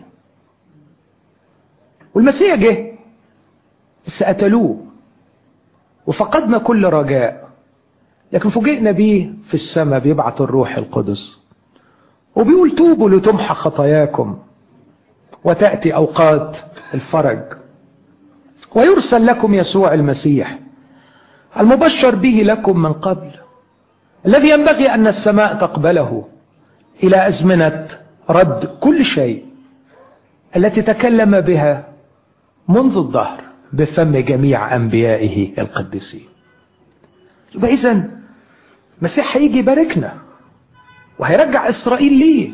A: والمسيح جه بس قتلوه وفقدنا كل رجاء لكن فوجئنا بيه في السماء بيبعت الروح القدس وبيقول توبوا لتمحى خطاياكم وتأتي أوقات الفرج ويرسل لكم يسوع المسيح المبشر به لكم من قبل الذي ينبغي أن السماء تقبله إلى أزمنة رد كل شيء التي تكلم بها منذ الظهر بفم جميع أنبيائه القديسين يبقى إذا المسيح هيجي يباركنا وهيرجع إسرائيل ليه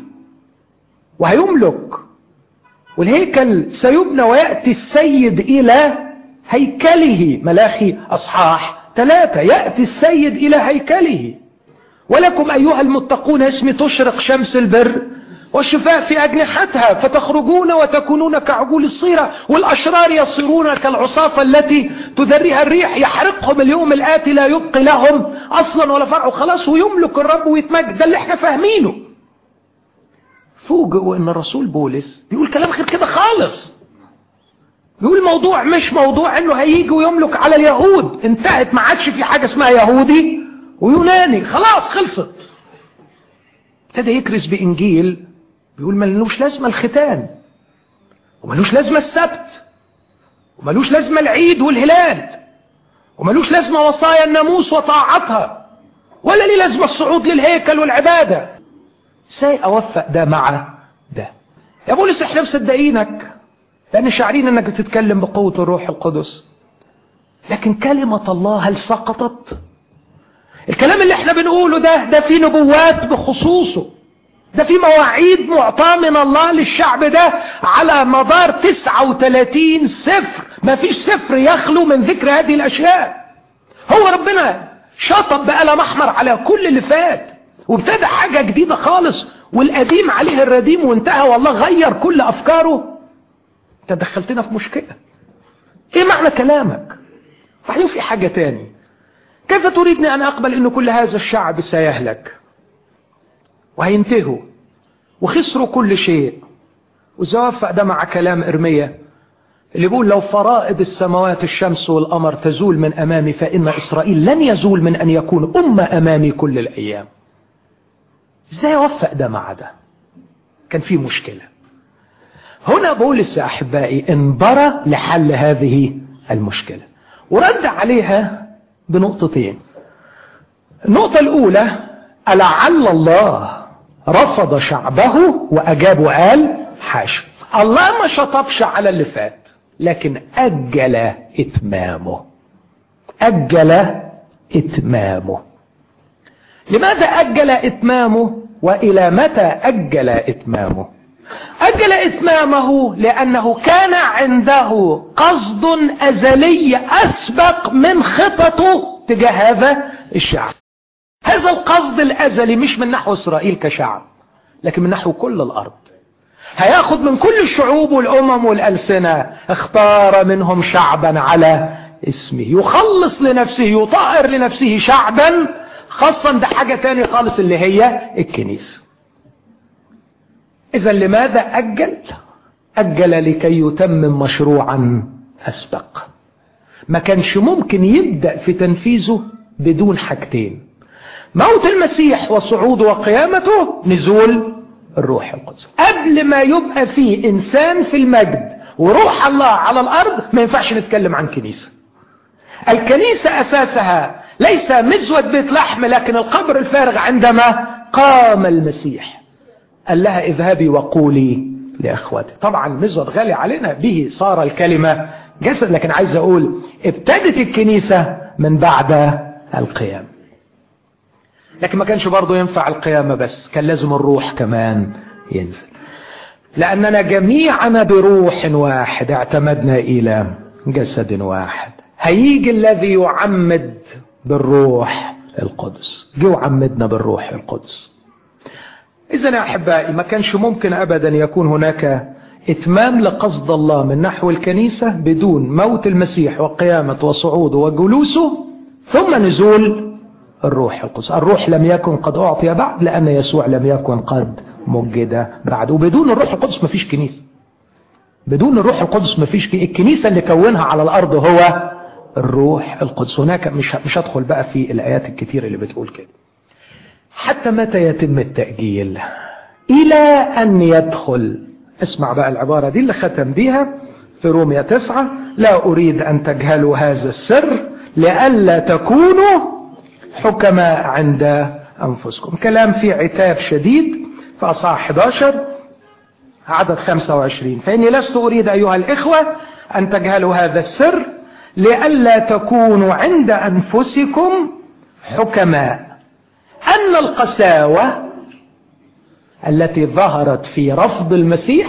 A: وهيملك والهيكل سيبنى ويأتي السيد إلى هيكله ملاخي أصحاح ثلاثة يأتي السيد إلى هيكله ولكم أيها المتقون اسمي تشرق شمس البر والشفاء في أجنحتها فتخرجون وتكونون كعجول الصيرة والأشرار يصيرون كالعصافة التي تذريها الريح يحرقهم اليوم الآتي لا يبقي لهم أصلا ولا فرع خلاص ويملك الرب ويتمجد ده اللي احنا فاهمينه فوجئوا ان الرسول بولس بيقول كلام غير كده خالص بيقول الموضوع مش موضوع انه هيجي ويملك على اليهود انتهت ما عادش في حاجه اسمها يهودي ويوناني خلاص خلصت ابتدى يكرس بانجيل بيقول ملوش لازمه الختان وملوش لازمه السبت وملوش لازمه العيد والهلال وملوش لازمه وصايا الناموس وطاعتها ولا ليه لازمه الصعود للهيكل والعباده ازاي اوفق ده مع ده يا بولس احنا مصدقينك لان شاعرين انك بتتكلم بقوه الروح القدس لكن كلمه الله هل سقطت الكلام اللي احنا بنقوله ده ده في نبوات بخصوصه ده في مواعيد معطاة من الله للشعب ده على مدار 39 سفر ما فيش سفر يخلو من ذكر هذه الأشياء هو ربنا شطب بقلم أحمر على كل اللي فات وابتدى حاجة جديدة خالص والقديم عليه الرديم وانتهى والله غير كل أفكاره انت دخلتنا في مشكلة ايه معنى كلامك وبعدين في حاجة تاني كيف تريدني أن أقبل أن كل هذا الشعب سيهلك وهينتهوا وخسروا كل شيء وزوفق ده مع كلام إرمية اللي بيقول لو فرائض السماوات الشمس والقمر تزول من أمامي فإن إسرائيل لن يزول من أن يكون أمة أمامي كل الأيام ازاي اوفق ده مع ده كان في مشكلة هنا بولس يا أحبائي انبرى لحل هذه المشكلة ورد عليها بنقطتين النقطة الأولى ألعل الله رفض شعبه وأجاب وقال حاشا الله ما شطبش على اللي فات لكن أجل إتمامه أجل إتمامه لماذا أجل إتمامه وإلى متى أجل إتمامه أجل إتمامه لأنه كان عنده قصد أزلي أسبق من خططه تجاه هذا الشعب هذا القصد الأزلي مش من نحو إسرائيل كشعب لكن من نحو كل الأرض هياخد من كل الشعوب والأمم والألسنة اختار منهم شعبا على اسمه يخلص لنفسه يطهر لنفسه شعبا خاصا ده حاجة تاني خالص اللي هي الكنيسة إذا لماذا أجل أجل لكي يتمم مشروعا أسبق ما كانش ممكن يبدأ في تنفيذه بدون حاجتين موت المسيح وصعوده وقيامته نزول الروح القدس قبل ما يبقى فيه إنسان في المجد وروح الله على الأرض ما ينفعش نتكلم عن كنيسة الكنيسة أساسها ليس مزود بيت لحم لكن القبر الفارغ عندما قام المسيح قال لها اذهبي وقولي لأخواتي طبعا المزود غالي علينا به صار الكلمة جسد لكن عايز أقول ابتدت الكنيسة من بعد القيام لكن ما كانش برضه ينفع القيامة بس كان لازم الروح كمان ينزل لأننا جميعنا بروح واحد اعتمدنا إلى جسد واحد هيجي الذي يعمد بالروح القدس جه وعمدنا بالروح القدس إذا يا أحبائي ما كانش ممكن أبدا يكون هناك إتمام لقصد الله من نحو الكنيسة بدون موت المسيح وقيامة وصعوده وجلوسه ثم نزول الروح القدس الروح لم يكن قد أعطي بعد لأن يسوع لم يكن قد مجد بعد وبدون الروح القدس ما فيش كنيسة بدون الروح القدس ما فيش الكنيسة اللي كونها على الأرض هو الروح القدس هناك مش مش هدخل بقى في الآيات الكتير اللي بتقول كده حتى متى يتم التأجيل إلى أن يدخل اسمع بقى العبارة دي اللي ختم بيها في رومية تسعة لا أريد أن تجهلوا هذا السر لئلا تكونوا حكماء عند أنفسكم كلام فيه عتاب شديد في أصحاح 11 عدد 25 فإني لست أريد أيها الإخوة أن تجهلوا هذا السر لئلا تكونوا عند أنفسكم حكماء أن القساوة التي ظهرت في رفض المسيح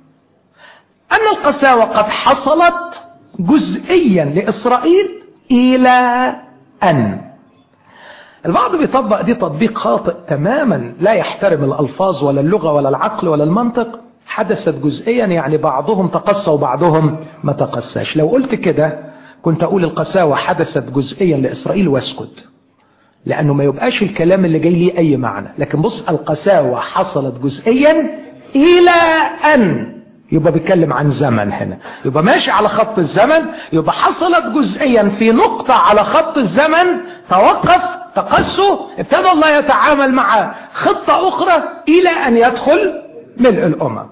A: أن القساوة قد حصلت جزئيا لإسرائيل إلى أن البعض بيطبق دي تطبيق خاطئ تماما لا يحترم الألفاظ ولا اللغة ولا العقل ولا المنطق حدثت جزئيا يعني بعضهم تقسى وبعضهم ما تقساش لو قلت كده كنت أقول القساوة حدثت جزئيا لإسرائيل واسكت لأنه ما يبقاش الكلام اللي جاي ليه أي معنى لكن بص القساوة حصلت جزئيا إلى أن يبقى بيتكلم عن زمن هنا يبقى ماشي على خط الزمن يبقى حصلت جزئيا في نقطة على خط الزمن توقف تقسوا ابتدى الله يتعامل مع خطة أخرى إلى أن يدخل ملء الأمم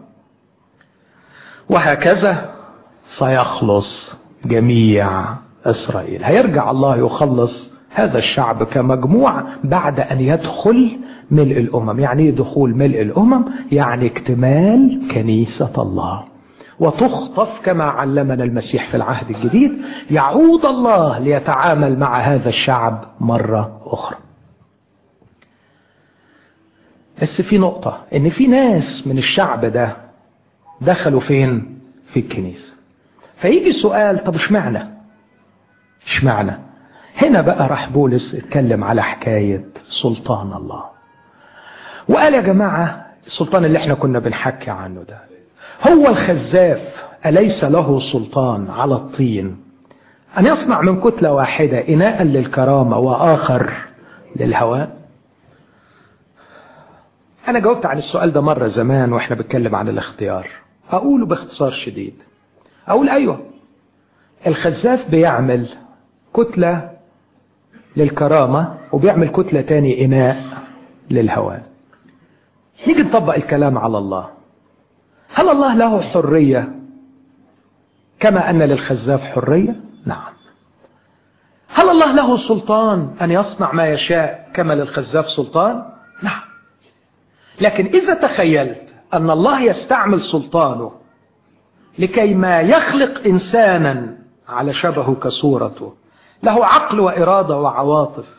A: وهكذا سيخلص جميع إسرائيل هيرجع الله يخلص هذا الشعب كمجموع بعد أن يدخل ملء الأمم يعني ايه دخول ملء الأمم يعني اكتمال كنيسة الله وتخطف كما علمنا المسيح في العهد الجديد يعود الله ليتعامل مع هذا الشعب مرة أخرى بس في نقطة ان في ناس من الشعب ده دخلوا فين في الكنيسة فيجي سؤال طب اشمعنى اشمعنى هنا بقى راح بولس اتكلم على حكاية سلطان الله وقال يا جماعة السلطان اللي احنا كنا بنحكي عنه ده هو الخزاف أليس له سلطان على الطين أن يصنع من كتلة واحدة إناء للكرامة وآخر للهواء أنا جاوبت عن السؤال ده مرة زمان وإحنا بنتكلم عن الاختيار أقوله باختصار شديد أقول أيوة الخزاف بيعمل كتلة للكرامة وبيعمل كتلة تاني إناء للهواء نيجي نطبق الكلام على الله هل الله له حرية كما أن للخزاف حرية نعم هل الله له سلطان أن يصنع ما يشاء كما للخزاف سلطان نعم لكن إذا تخيلت أن الله يستعمل سلطانه لكي ما يخلق إنسانا على شبهه كصورته له عقل وإرادة وعواطف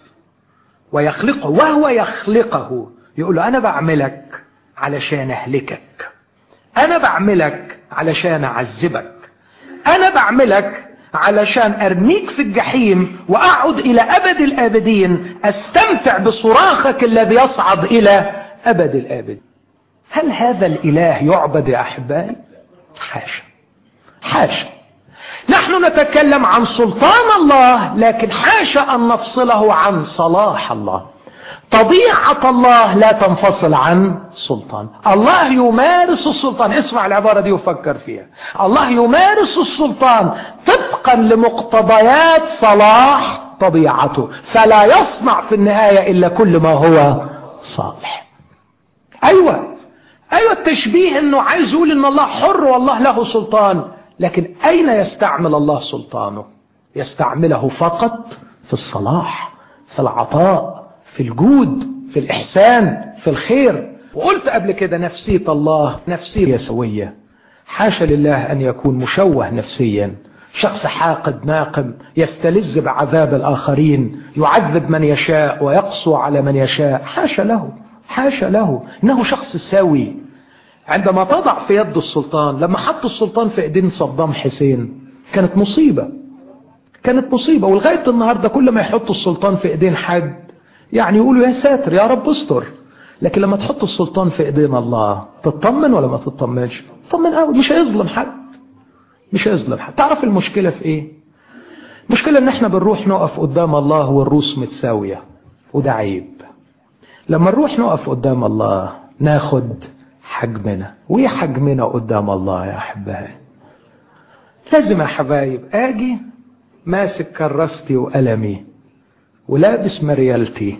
A: ويخلقه وهو يخلقه يقول له أنا بعملك علشان أهلكك أنا بعملك علشان أعذبك أنا بعملك علشان أرميك في الجحيم وأقعد إلى أبد الآبدين أستمتع بصراخك الذي يصعد إلى أبد الآبدين هل هذا الإله يعبد يا أحبائي؟ حاشا حاشا نحن نتكلم عن سلطان الله لكن حاشا أن نفصله عن صلاح الله طبيعة الله لا تنفصل عن سلطان الله يمارس السلطان اسمع العبارة دي وفكر فيها الله يمارس السلطان طبقا لمقتضيات صلاح طبيعته فلا يصنع في النهاية إلا كل ما هو صالح أيوة أيوة التشبيه أنه عايز يقول أن الله حر والله له سلطان لكن أين يستعمل الله سلطانه يستعمله فقط في الصلاح في العطاء في الجود في الإحسان في الخير وقلت قبل كده نفسية الله نفسية سوية حاشا لله أن يكون مشوه نفسيا شخص حاقد ناقم يستلذ بعذاب الآخرين يعذب من يشاء ويقسو على من يشاء حاشا له حاشا له إنه شخص سوي عندما تضع في يد السلطان لما حط السلطان في ايدين صدام حسين كانت مصيبة كانت مصيبة ولغاية النهاردة كل ما يحط السلطان في ايدين حد يعني يقولوا يا ساتر يا رب استر لكن لما تحط السلطان في ايدين الله تطمن ولا ما تطمنش تطمن قوي مش هيظلم حد مش هيظلم حد تعرف المشكلة في ايه المشكلة ان احنا بنروح نقف قدام الله والروس متساوية وده عيب لما نروح نقف قدام الله ناخد حجمنا وايه حجمنا قدام الله يا احبائي لازم يا حبايب اجي ماسك كراستي وقلمي ولابس مريالتي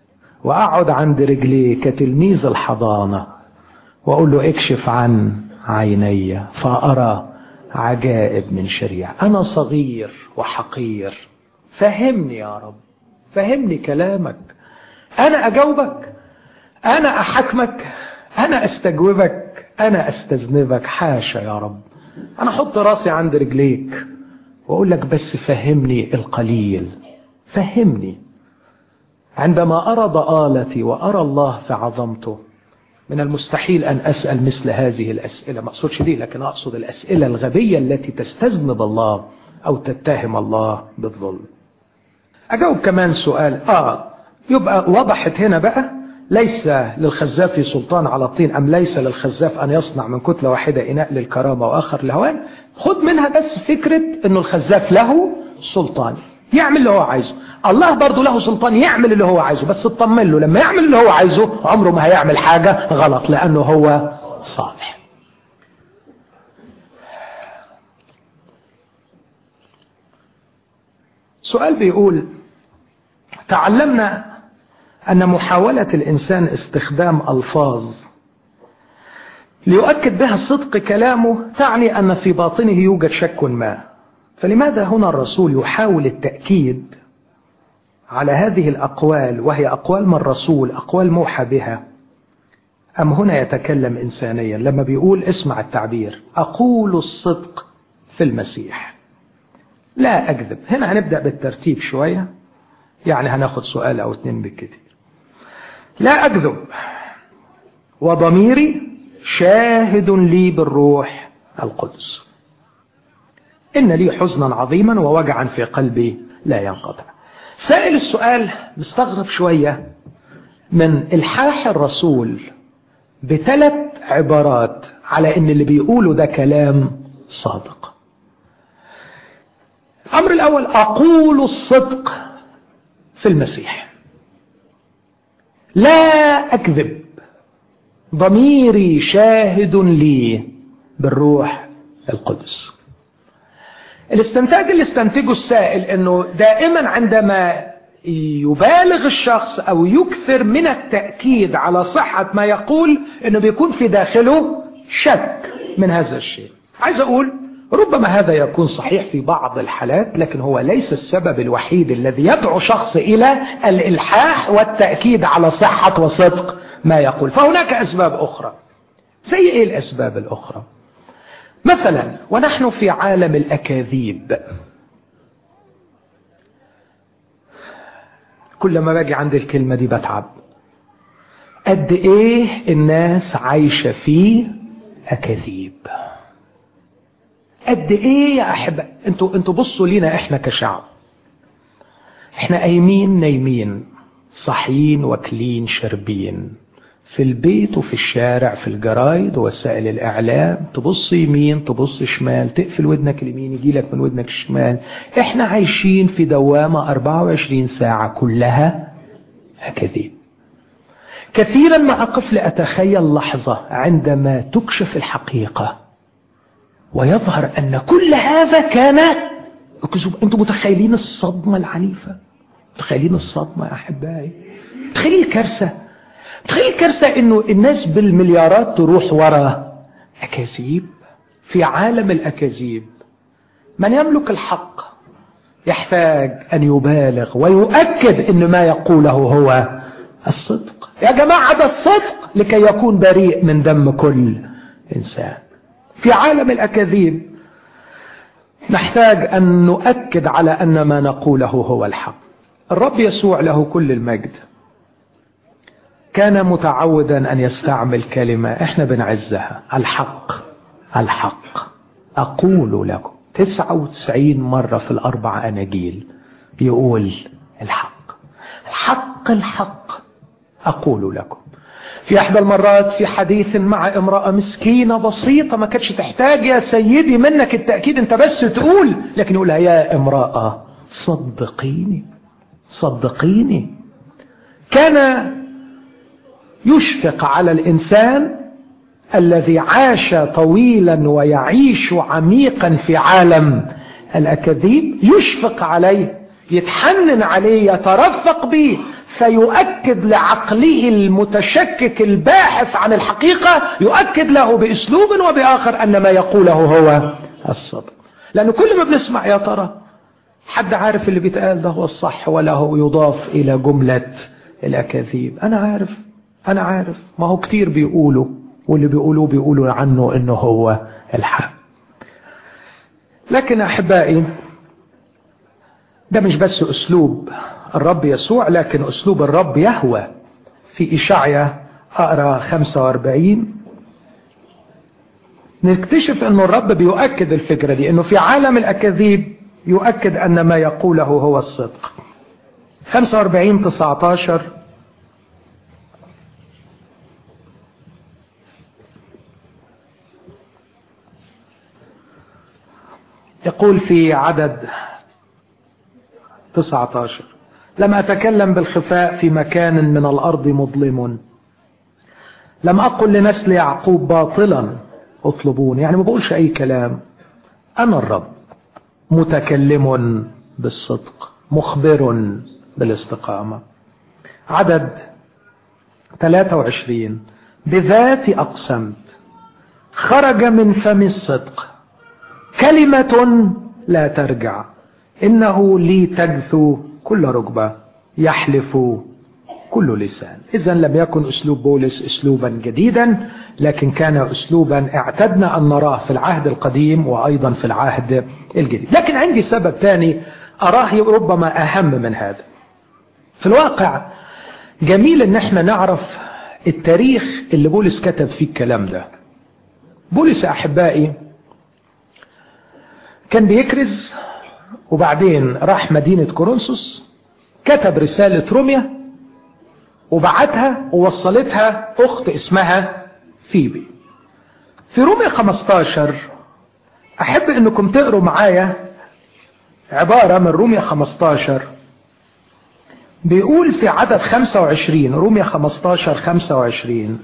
A: واقعد عند رجليه كتلميذ الحضانه واقول له اكشف عن عيني فارى عجائب من شريعه انا صغير وحقير فهمني يا رب فهمني كلامك انا اجاوبك انا احكمك انا استجوبك انا استذنبك حاشا يا رب انا احط راسي عند رجليك واقول لك بس فهمني القليل فهمني عندما ارى ضالتي وارى الله في عظمته من المستحيل ان اسال مثل هذه الاسئله ما اقصدش دي لكن اقصد الاسئله الغبيه التي تستذنب الله او تتهم الله بالظلم اجاوب كمان سؤال اه يبقى وضحت هنا بقى ليس للخزاف سلطان على الطين أم ليس للخزاف أن يصنع من كتلة واحدة إناء للكرامة وآخر للهوان خد منها بس فكرة أنه الخزاف له سلطان يعمل اللي هو عايزه الله برضه له سلطان يعمل اللي هو عايزه بس اطمن له لما يعمل اللي هو عايزه عمره ما هيعمل حاجة غلط لأنه هو صالح سؤال بيقول تعلمنا أن محاولة الإنسان استخدام ألفاظ ليؤكد بها صدق كلامه تعني أن في باطنه يوجد شك ما فلماذا هنا الرسول يحاول التأكيد على هذه الأقوال وهي أقوال من الرسول أقوال موحى بها أم هنا يتكلم إنسانيا لما بيقول اسمع التعبير أقول الصدق في المسيح لا أكذب هنا هنبدأ بالترتيب شوية يعني هناخد سؤال أو اتنين بالكتير لا أكذب وضميري شاهد لي بالروح القدس إن لي حزنا عظيما ووجعا في قلبي لا ينقطع سائل السؤال مستغرب شوية من الحاح الرسول بثلاث عبارات على ان اللي بيقوله ده كلام صادق الامر الاول اقول الصدق في المسيح لا اكذب ضميري شاهد لي بالروح القدس الاستنتاج اللي استنتجه السائل انه دائما عندما يبالغ الشخص او يكثر من التاكيد على صحه ما يقول انه بيكون في داخله شك من هذا الشيء عايز أقول ربما هذا يكون صحيح في بعض الحالات لكن هو ليس السبب الوحيد الذي يدعو شخص إلى الإلحاح والتأكيد على صحة وصدق ما يقول فهناك أسباب أخرى زي إيه الأسباب الأخرى مثلا ونحن في عالم الأكاذيب كل ما باجي عند الكلمة دي بتعب قد ايه الناس عايشة في أكاذيب قد ايه يا احبة انتوا انتوا بصوا لينا احنا كشعب احنا قايمين نايمين صاحيين واكلين شاربين في البيت وفي الشارع في الجرايد ووسائل الاعلام تبص يمين تبص شمال تقفل ودنك اليمين يجي لك من ودنك الشمال احنا عايشين في دوامة 24 ساعة كلها اكاذيب كثيرا ما اقف لاتخيل لحظة عندما تكشف الحقيقة ويظهر أن كل هذا كان كذوب أنتم متخيلين الصدمة العنيفة متخيلين الصدمة يا أحبائي متخيلين الكارثة متخيلين الكارثة أنه الناس بالمليارات تروح وراء أكاذيب في عالم الأكاذيب من يملك الحق يحتاج أن يبالغ ويؤكد أن ما يقوله هو الصدق يا جماعة ده الصدق لكي يكون بريء من دم كل إنسان في عالم الأكاذيب نحتاج أن نؤكد على أن ما نقوله هو الحق الرب يسوع له كل المجد كان متعودا أن يستعمل كلمة إحنا بنعزها الحق الحق أقول لكم تسعة وتسعين مرة في الأربع أناجيل يقول الحق الحق الحق أقول لكم في احدى المرات في حديث مع امرأة مسكينة بسيطة ما كانتش تحتاج يا سيدي منك التأكيد انت بس تقول لكن يقولها يا امرأة صدقيني صدقيني كان يشفق على الإنسان الذي عاش طويلا ويعيش عميقا في عالم الأكاذيب يشفق عليه يتحنن عليه يترفق به فيؤكد لعقله المتشكك الباحث عن الحقيقة يؤكد له بأسلوب وبآخر أن ما يقوله هو الصدق لأنه كل ما بنسمع يا ترى حد عارف اللي بيتقال ده هو الصح ولا هو يضاف إلى جملة الأكاذيب أنا عارف أنا عارف ما هو كتير بيقولوا واللي بيقولوا بيقولوا عنه إنه هو الحق لكن أحبائي ده مش بس أسلوب الرب يسوع لكن أسلوب الرب يهوى في إشعيا أقرأ 45 نكتشف أنه الرب بيؤكد الفكرة دي أنه في عالم الأكاذيب يؤكد أن ما يقوله هو الصدق 45 19 يقول في عدد 19 لم أتكلم بالخفاء في مكان من الأرض مظلم لم أقل لنسل يعقوب باطلا اطلبوني يعني ما بقولش أي كلام أنا الرب متكلم بالصدق مخبر بالاستقامة عدد 23 بذاتي أقسمت خرج من فم الصدق كلمة لا ترجع إنه لي تجثو كل ركبة يحلف كل لسان إذا لم يكن أسلوب بولس أسلوبا جديدا لكن كان أسلوبا اعتدنا أن نراه في العهد القديم وأيضا في العهد الجديد لكن عندي سبب ثاني أراه ربما أهم من هذا في الواقع جميل ان احنا نعرف التاريخ اللي بولس كتب فيه الكلام ده بولس احبائي كان بيكرز وبعدين راح مدينة كورنثوس كتب رسالة روميا وبعتها ووصلتها أخت اسمها فيبي في روميا 15 أحب أنكم تقروا معايا عبارة من روميا 15 بيقول في عدد 25 روميا 15 25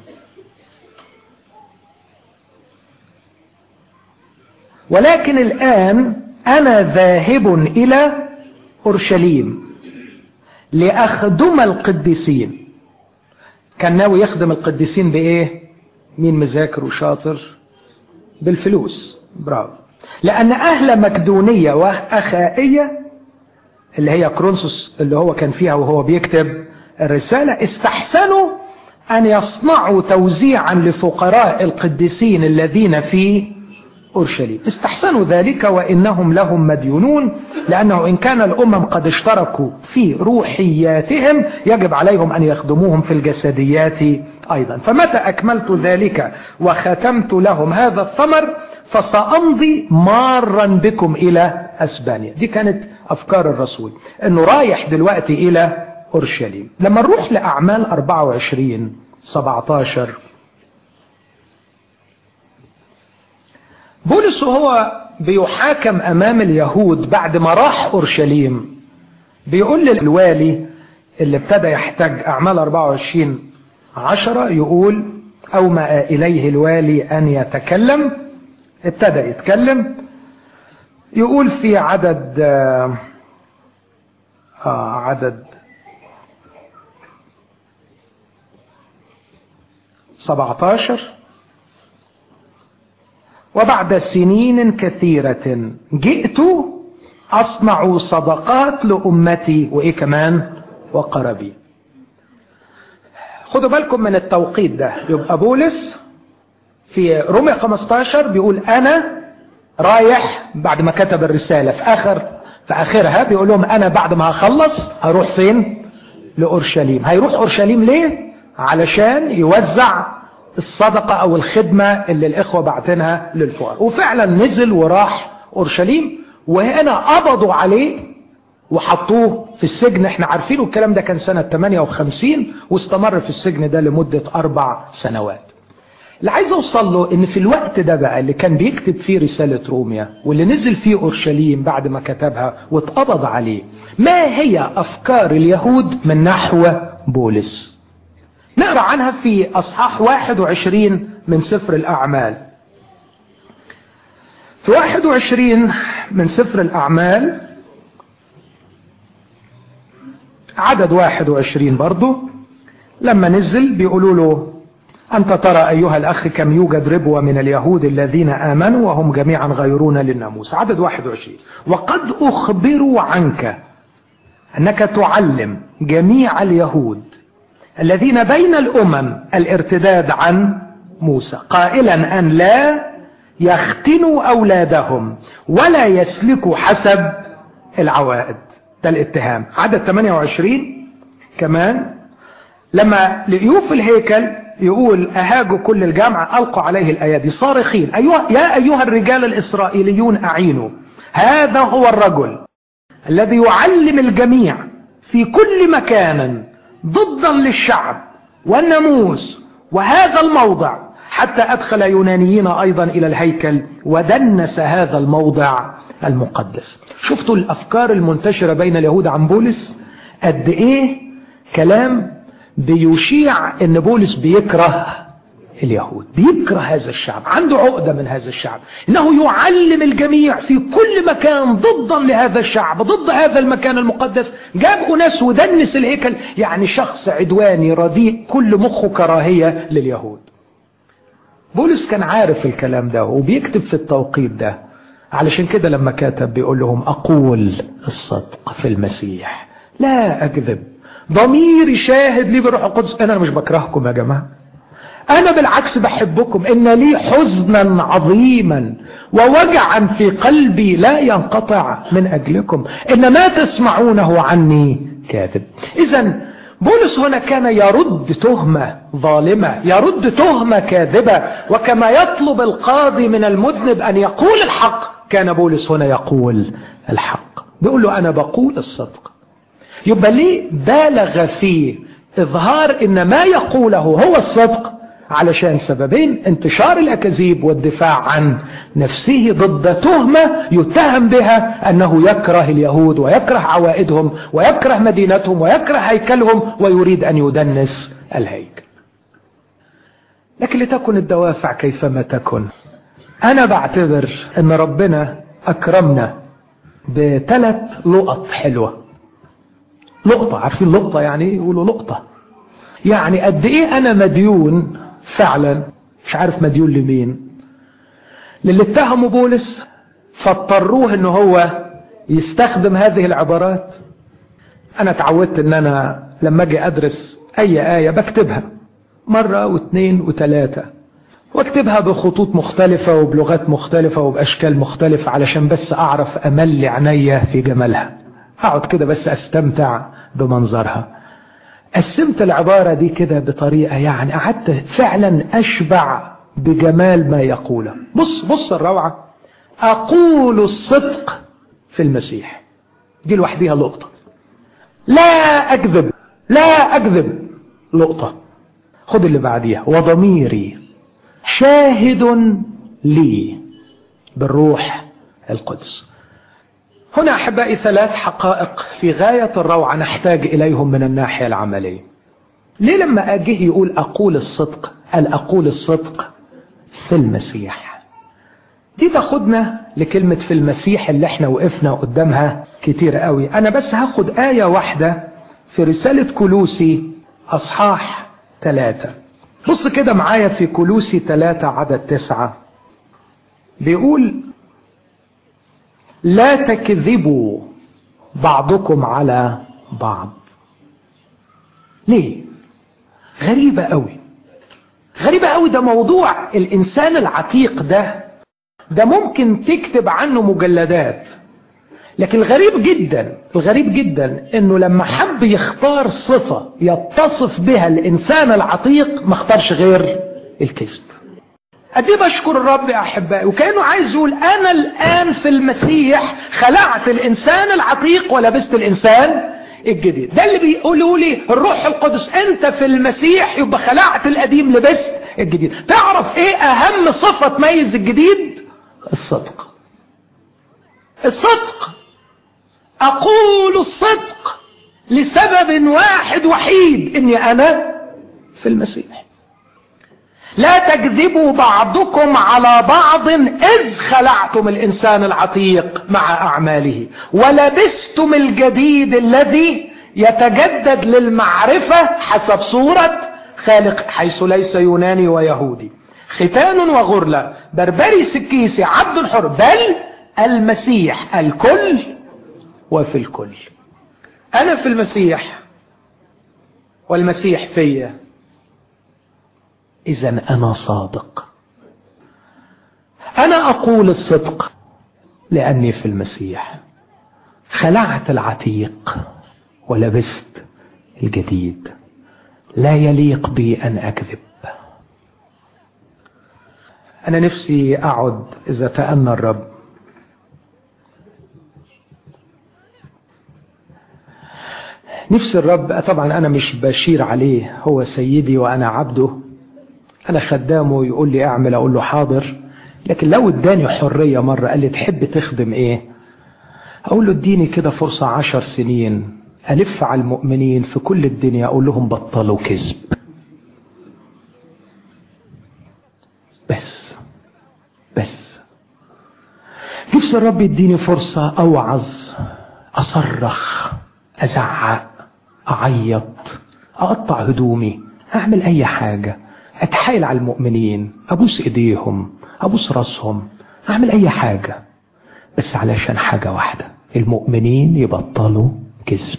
A: ولكن الآن أنا ذاهب إلى أورشليم لأخدم القديسين كان ناوي يخدم القديسين بإيه؟ مين مذاكر وشاطر؟ بالفلوس برافو لأن أهل مقدونية وأخائية اللي هي كرونسوس اللي هو كان فيها وهو بيكتب الرسالة استحسنوا أن يصنعوا توزيعا لفقراء القديسين الذين في أورشليم استحسنوا ذلك وإنهم لهم مديونون لأنه إن كان الأمم قد اشتركوا في روحياتهم يجب عليهم أن يخدموهم في الجسديات أيضا فمتى أكملت ذلك وختمت لهم هذا الثمر فسأمضي مارا بكم إلى أسبانيا دي كانت أفكار الرسول أنه رايح دلوقتي إلى أورشليم لما نروح لأعمال 24 17 بولس وهو بيحاكم أمام اليهود بعد ما راح أورشليم بيقول للوالي اللي ابتدى يحتاج أعمال 24 عشرة يقول أومأ إليه الوالي أن يتكلم ابتدى يتكلم يقول في عدد آه عدد 17 وبعد سنين كثيرة جئت أصنع صدقات لأمتي وإيه كمان وقربي خدوا بالكم من التوقيت ده يبقى بولس في رومية 15 بيقول أنا رايح بعد ما كتب الرسالة في آخر في آخرها بيقول لهم أنا بعد ما هخلص هروح فين لأورشليم هيروح أورشليم ليه علشان يوزع الصدقة أو الخدمة اللي الإخوة بعتنها للفقراء وفعلا نزل وراح أورشليم وهنا قبضوا عليه وحطوه في السجن احنا عارفين الكلام ده كان سنة 58 واستمر في السجن ده لمدة أربع سنوات اللي عايز اوصل له ان في الوقت ده بقى اللي كان بيكتب فيه رسالة روميا واللي نزل فيه اورشليم بعد ما كتبها واتقبض عليه ما هي افكار اليهود من نحو بولس نقرا عنها في اصحاح 21 من سفر الاعمال في 21 من سفر الاعمال عدد 21 برضه لما نزل بيقولوا له أنت ترى أيها الأخ كم يوجد ربوة من اليهود الذين آمنوا وهم جميعا غيرون للناموس عدد 21 وقد أخبروا عنك أنك تعلم جميع اليهود الذين بين الأمم الارتداد عن موسى قائلا أن لا يختنوا أولادهم ولا يسلكوا حسب العوائد ده الاتهام عدد 28 كمان لما لقيوه في الهيكل يقول أهاجوا كل الجامعة ألقوا عليه الأيادي صارخين أيها يا أيها الرجال الإسرائيليون أعينوا هذا هو الرجل الذي يعلم الجميع في كل مكان ضدا للشعب والناموس وهذا الموضع حتى أدخل يونانيين أيضا إلى الهيكل ودنس هذا الموضع المقدس شفتوا الأفكار المنتشرة بين اليهود عن بولس قد إيه كلام بيشيع ان بولس بيكره اليهود بيكره هذا الشعب عنده عقدة من هذا الشعب انه يعلم الجميع في كل مكان ضدا لهذا الشعب ضد هذا المكان المقدس جاب اناس ودنس الهيكل يعني شخص عدواني رديء كل مخه كراهية لليهود بولس كان عارف الكلام ده وبيكتب في التوقيت ده علشان كده لما كتب بيقول لهم اقول الصدق في المسيح لا اكذب ضميري شاهد لي بروح القدس انا مش بكرهكم يا جماعه انا بالعكس بحبكم ان لي حزنا عظيما ووجعا في قلبي لا ينقطع من اجلكم ان ما تسمعونه عني كاذب اذا بولس هنا كان يرد تهمه ظالمه يرد تهمه كاذبه وكما يطلب القاضي من المذنب ان يقول الحق كان بولس هنا يقول الحق بيقول له انا بقول الصدق يبقى ليه بالغ في إظهار إن ما يقوله هو الصدق علشان سببين انتشار الأكاذيب والدفاع عن نفسه ضد تهمة يتهم بها أنه يكره اليهود ويكره عوائدهم ويكره مدينتهم ويكره هيكلهم ويريد أن يدنس الهيكل لكن لتكن الدوافع كيفما تكن أنا بعتبر أن ربنا أكرمنا بثلاث لقط حلوه لقطة عارفين لقطة يعني يقولوا لقطة يعني قد ايه انا مديون فعلا مش عارف مديون لمين للي اتهموا بولس فاضطروه ان هو يستخدم هذه العبارات انا اتعودت ان انا لما اجي ادرس اي ايه بكتبها مره واثنين وثلاثه واكتبها بخطوط مختلفه وبلغات مختلفه وباشكال مختلفه علشان بس اعرف املي عينيا في جمالها اقعد كده بس استمتع بمنظرها قسمت العباره دي كده بطريقه يعني قعدت فعلا اشبع بجمال ما يقوله بص بص الروعه اقول الصدق في المسيح دي لوحديها لقطه لا اكذب لا اكذب لقطه خد اللي بعديها وضميري شاهد لي بالروح القدس هنا احبائي ثلاث حقائق في غايه الروعه نحتاج اليهم من الناحيه العمليه ليه لما اجيه يقول اقول الصدق قال اقول الصدق في المسيح دي تاخدنا لكلمة في المسيح اللي احنا وقفنا قدامها كتير قوي انا بس هاخد آية واحدة في رسالة كلوسي اصحاح ثلاثة بص كده معايا في كلوسي ثلاثة عدد تسعة بيقول لا تكذبوا بعضكم على بعض ليه غريبة قوي غريبة قوي ده موضوع الإنسان العتيق ده ده ممكن تكتب عنه مجلدات لكن الغريب جدا الغريب جدا انه لما حب يختار صفة يتصف بها الانسان العتيق ما اختارش غير الكذب قد ايه بشكر الرب يا احبائي وكانه عايز يقول انا الان في المسيح خلعت الانسان العتيق ولبست الانسان الجديد ده اللي بيقولوا لي الروح القدس انت في المسيح يبقى خلعت القديم لبست الجديد تعرف ايه اهم صفة تميز الجديد الصدق الصدق اقول الصدق لسبب واحد وحيد اني انا في المسيح لا تكذبوا بعضكم على بعض اذ خلعتم الانسان العتيق مع اعماله ولبستم الجديد الذي يتجدد للمعرفه حسب صوره خالق حيث ليس يوناني ويهودي ختان وغرله بربري سكيسي عبد حر بل المسيح الكل وفي الكل انا في المسيح والمسيح فيا اذا انا صادق انا اقول الصدق لاني في المسيح خلعت العتيق ولبست الجديد لا يليق بي ان اكذب انا نفسي اقعد اذا تأنى الرب نفس الرب طبعا انا مش بشير عليه هو سيدي وانا عبده انا خدامه يقول لي اعمل اقول له حاضر لكن لو اداني حريه مره قال لي تحب تخدم ايه اقول له اديني كده فرصه عشر سنين الف على المؤمنين في كل الدنيا اقول لهم بطلوا كذب بس بس نفس الرب يديني فرصه اوعظ اصرخ ازعق اعيط اقطع هدومي اعمل اي حاجه اتحايل على المؤمنين ابوس ايديهم ابوس راسهم اعمل اي حاجه بس علشان حاجه واحده المؤمنين يبطلوا كذب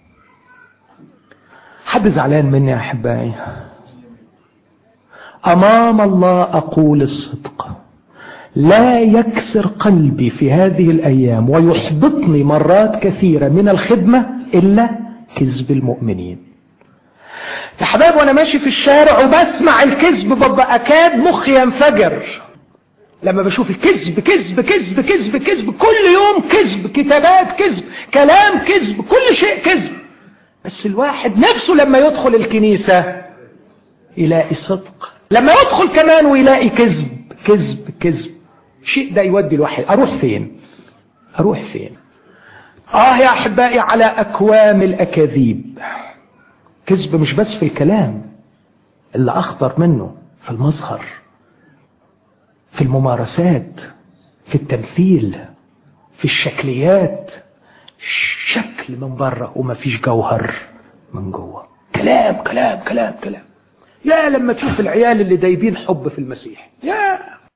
A: حد زعلان مني يا احبائي امام الله اقول الصدق لا يكسر قلبي في هذه الايام ويحبطني مرات كثيره من الخدمه الا كذب المؤمنين يا حبايب وانا ماشي في الشارع وبسمع الكذب ببقى اكاد مخي ينفجر لما بشوف الكذب كذب كذب كذب كذب كل يوم كذب كتابات كذب كلام كذب كل شيء كذب بس الواحد نفسه لما يدخل الكنيسة يلاقي صدق لما يدخل كمان ويلاقي كذب كذب كذب شيء ده يودي الواحد اروح فين اروح فين اه يا احبائي على اكوام الاكاذيب كذب مش بس في الكلام اللي اخطر منه في المظهر في الممارسات في التمثيل في الشكليات شكل من بره ومفيش جوهر من جوه كلام كلام كلام كلام يا لما تشوف العيال اللي دايبين حب في المسيح يا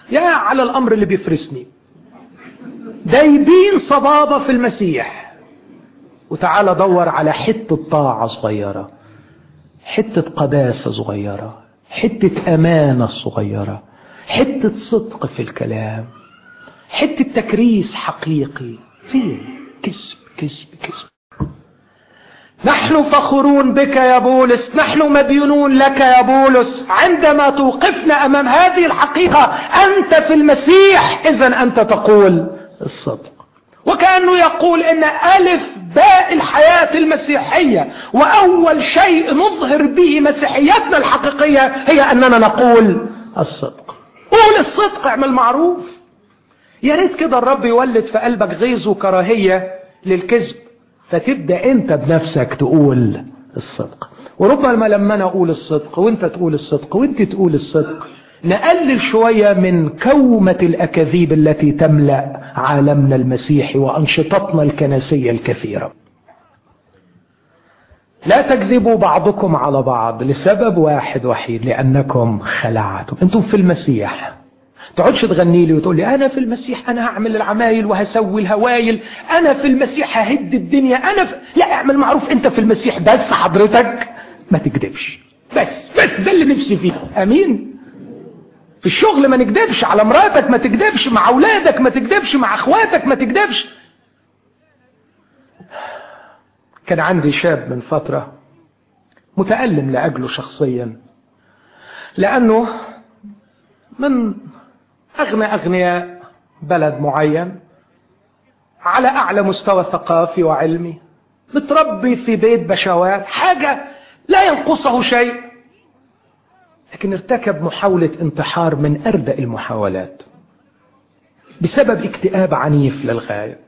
A: يا على الأمر اللي بيفرسني دايبين صبابة في المسيح وتعالى دور على حتة طاعة صغيرة حتة قداسة صغيرة حتة أمانة صغيرة حتة صدق في الكلام حتة تكريس حقيقي فين كسب كسب كسب نحن فخورون بك يا بولس نحن مديونون لك يا بولس عندما توقفنا أمام هذه الحقيقة أنت في المسيح إذا أنت تقول الصدق وكأنه يقول إن ألف باء الحياة المسيحية وأول شيء نظهر به مسيحيتنا الحقيقية هي أننا نقول الصدق قول الصدق اعمل معروف يا ريت كده الرب يولد في قلبك غيظ وكراهية للكذب فتبدأ أنت بنفسك تقول الصدق وربما لما أنا أقول الصدق وأنت تقول الصدق وأنت تقول الصدق نقلل شوية من كومة الأكاذيب التي تملأ عالمنا المسيحي وأنشطتنا الكنسية الكثيرة لا تكذبوا بعضكم على بعض لسبب واحد وحيد لأنكم خلعتم أنتم في المسيح تقعدش تغني لي وتقول لي أنا في المسيح أنا هعمل العمايل وهسوي الهوايل أنا في المسيح ههد الدنيا أنا في... لا اعمل معروف أنت في المسيح بس حضرتك ما تكذبش بس بس ده اللي نفسي فيه أمين في الشغل ما نكذبش على مراتك ما تكذبش مع أولادك ما تكذبش مع أخواتك ما تكذبش كان عندي شاب من فترة متألم لأجله شخصيا لأنه من أغنى أغنياء بلد معين على أعلى مستوى ثقافي وعلمي متربي في بيت بشوات حاجة لا ينقصه شيء لكن ارتكب محاولة انتحار من أردأ المحاولات بسبب اكتئاب عنيف للغاية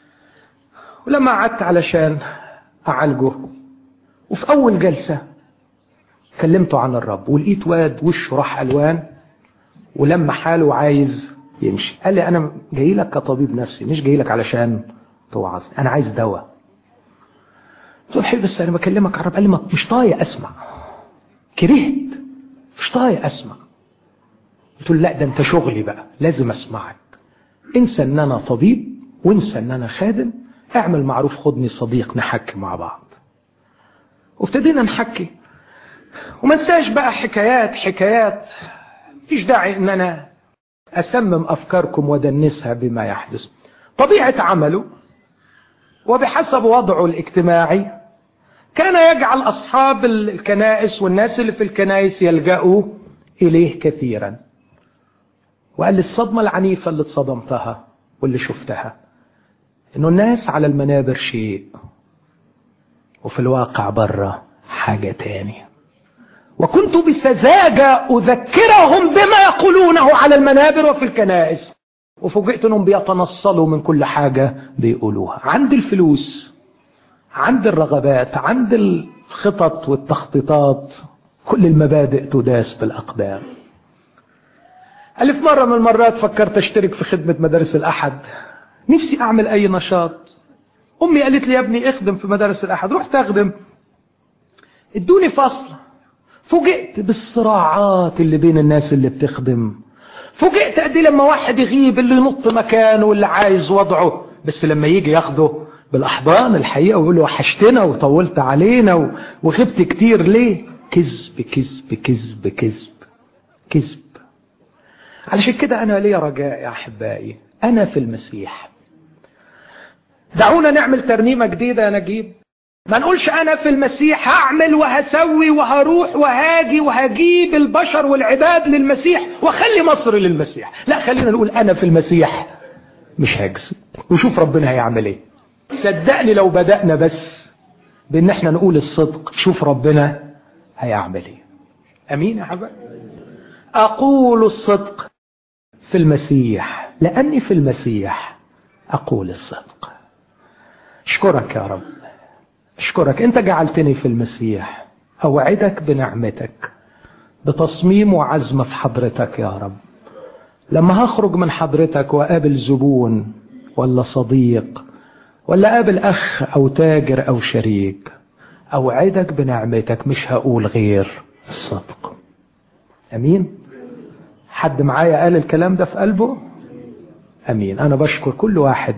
A: ولما قعدت علشان أعالجه وفي أول جلسة كلمته عن الرب ولقيت واد وشه راح ألوان ولما حاله عايز يمشي قال لي أنا جاي لك كطبيب نفسي مش جاي لك علشان توعظني أنا عايز دواء قلت له حبيبي بس أنا بكلمك عن الرب قال لي مش طايق أسمع كرهت مش طايق أسمع قلت له لا ده أنت شغلي بقى لازم أسمعك انسى ان انا طبيب وانسى ان انا خادم اعمل معروف خدني صديق نحكي مع بعض وابتدينا نحكي وما انساش بقى حكايات حكايات مفيش داعي ان انا اسمم افكاركم ودنسها بما يحدث طبيعه عمله وبحسب وضعه الاجتماعي كان يجعل اصحاب الكنائس والناس اللي في الكنائس يلجأوا اليه كثيرا وقال لي الصدمة العنيفة اللي اتصدمتها واللي شفتها انه الناس على المنابر شيء وفي الواقع برا حاجة تانية وكنت بسذاجة أذكرهم بما يقولونه على المنابر وفي الكنائس وفوجئت انهم بيتنصلوا من كل حاجة بيقولوها عند الفلوس عند الرغبات عند الخطط والتخطيطات كل المبادئ تداس بالأقدام قال لي في مرة من المرات فكرت اشترك في خدمة مدارس الأحد نفسي أعمل أي نشاط أمي قالت لي يا ابني اخدم في مدارس الأحد رحت أخدم ادوني فصل فوجئت بالصراعات اللي بين الناس اللي بتخدم فوجئت قد لما واحد يغيب اللي ينط مكانه واللي عايز وضعه بس لما يجي ياخده بالأحضان الحقيقة ويقول له وحشتنا وطولت علينا وغبت كتير ليه كذب كذب كذب كذب كذب علشان كده أنا لي رجاء يا أحبائي أنا في المسيح دعونا نعمل ترنيمة جديدة يا نجيب ما نقولش أنا في المسيح هعمل وهسوي وهروح وهاجي وهجيب البشر والعباد للمسيح وخلي مصر للمسيح لا خلينا نقول أنا في المسيح مش هكذب وشوف ربنا هيعمل ايه صدقني لو بدأنا بس بان احنا نقول الصدق شوف ربنا هيعمل ايه امين يا حبايبي اقول الصدق في المسيح لاني في المسيح اقول الصدق اشكرك يا رب اشكرك انت جعلتني في المسيح اوعدك بنعمتك بتصميم وعزم في حضرتك يا رب لما هخرج من حضرتك وقابل زبون ولا صديق ولا قابل اخ او تاجر او شريك اوعدك بنعمتك مش هقول غير الصدق امين حد معايا قال الكلام ده في قلبه امين انا بشكر كل واحد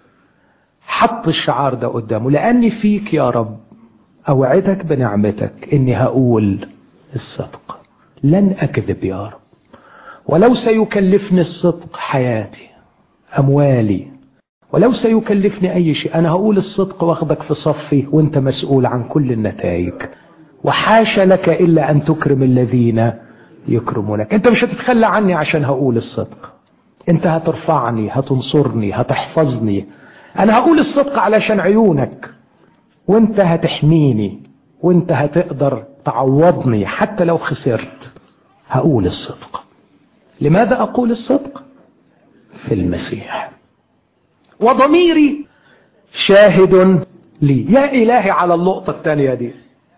A: حط الشعار ده قدامه لاني فيك يا رب اوعدك بنعمتك اني هقول الصدق لن اكذب يا رب ولو سيكلفني الصدق حياتي اموالي ولو سيكلفني اي شيء انا هقول الصدق واخدك في صفي وانت مسؤول عن كل النتائج وحاشا لك الا ان تكرم الذين يكرمونك انت مش هتتخلى عني عشان هقول الصدق انت هترفعني هتنصرني هتحفظني انا هقول الصدق علشان عيونك وانت هتحميني وانت هتقدر تعوضني حتى لو خسرت هقول الصدق لماذا اقول الصدق في المسيح وضميري شاهد لي يا الهي على اللقطه الثانيه دي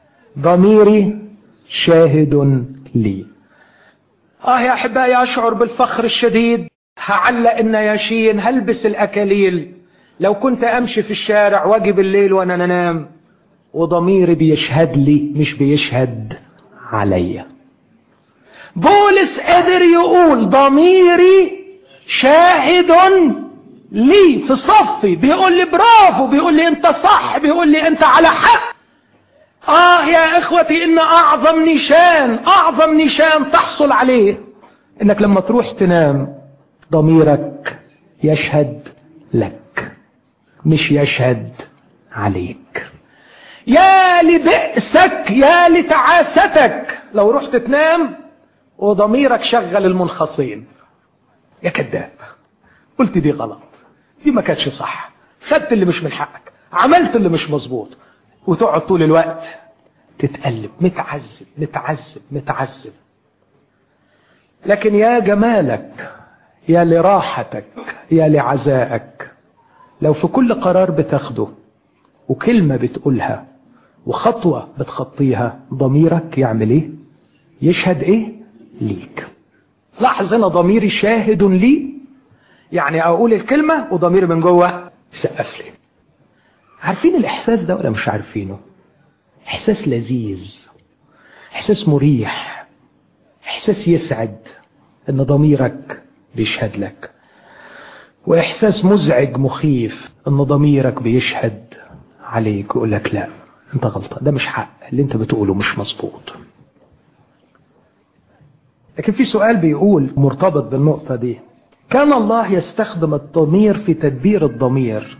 A: ضميري شاهد لي اه يا احبائي اشعر بالفخر الشديد هعلق النياشين هلبس الاكاليل لو كنت امشي في الشارع واجي بالليل وانا انام وضميري بيشهد لي مش بيشهد عليا بولس قدر يقول ضميري شاهد لي في صفي بيقول لي برافو بيقول لي انت صح بيقول لي انت على حق اه يا اخوتي ان اعظم نشان اعظم نشان تحصل عليه انك لما تروح تنام ضميرك يشهد لك مش يشهد عليك يا لبئسك يا لتعاستك لو رحت تنام وضميرك شغل المنخصين يا كذاب قلت دي غلط دي ما كانتش صح خدت اللي مش من حقك عملت اللي مش مظبوط وتقعد طول الوقت تتقلب متعذب متعذب متعذب لكن يا جمالك يا لراحتك يا لعزائك لو في كل قرار بتاخده وكلمة بتقولها وخطوة بتخطيها ضميرك يعمل ايه يشهد ايه ليك لاحظ انا ضميري شاهد لي يعني اقول الكلمة وضميري من جوه يسقف لي عارفين الاحساس ده ولا مش عارفينه احساس لذيذ احساس مريح احساس يسعد ان ضميرك بيشهد لك واحساس مزعج مخيف ان ضميرك بيشهد عليك ويقول لك لا انت غلطان ده مش حق اللي انت بتقوله مش مظبوط لكن في سؤال بيقول مرتبط بالنقطة دي كان الله يستخدم الضمير في تدبير الضمير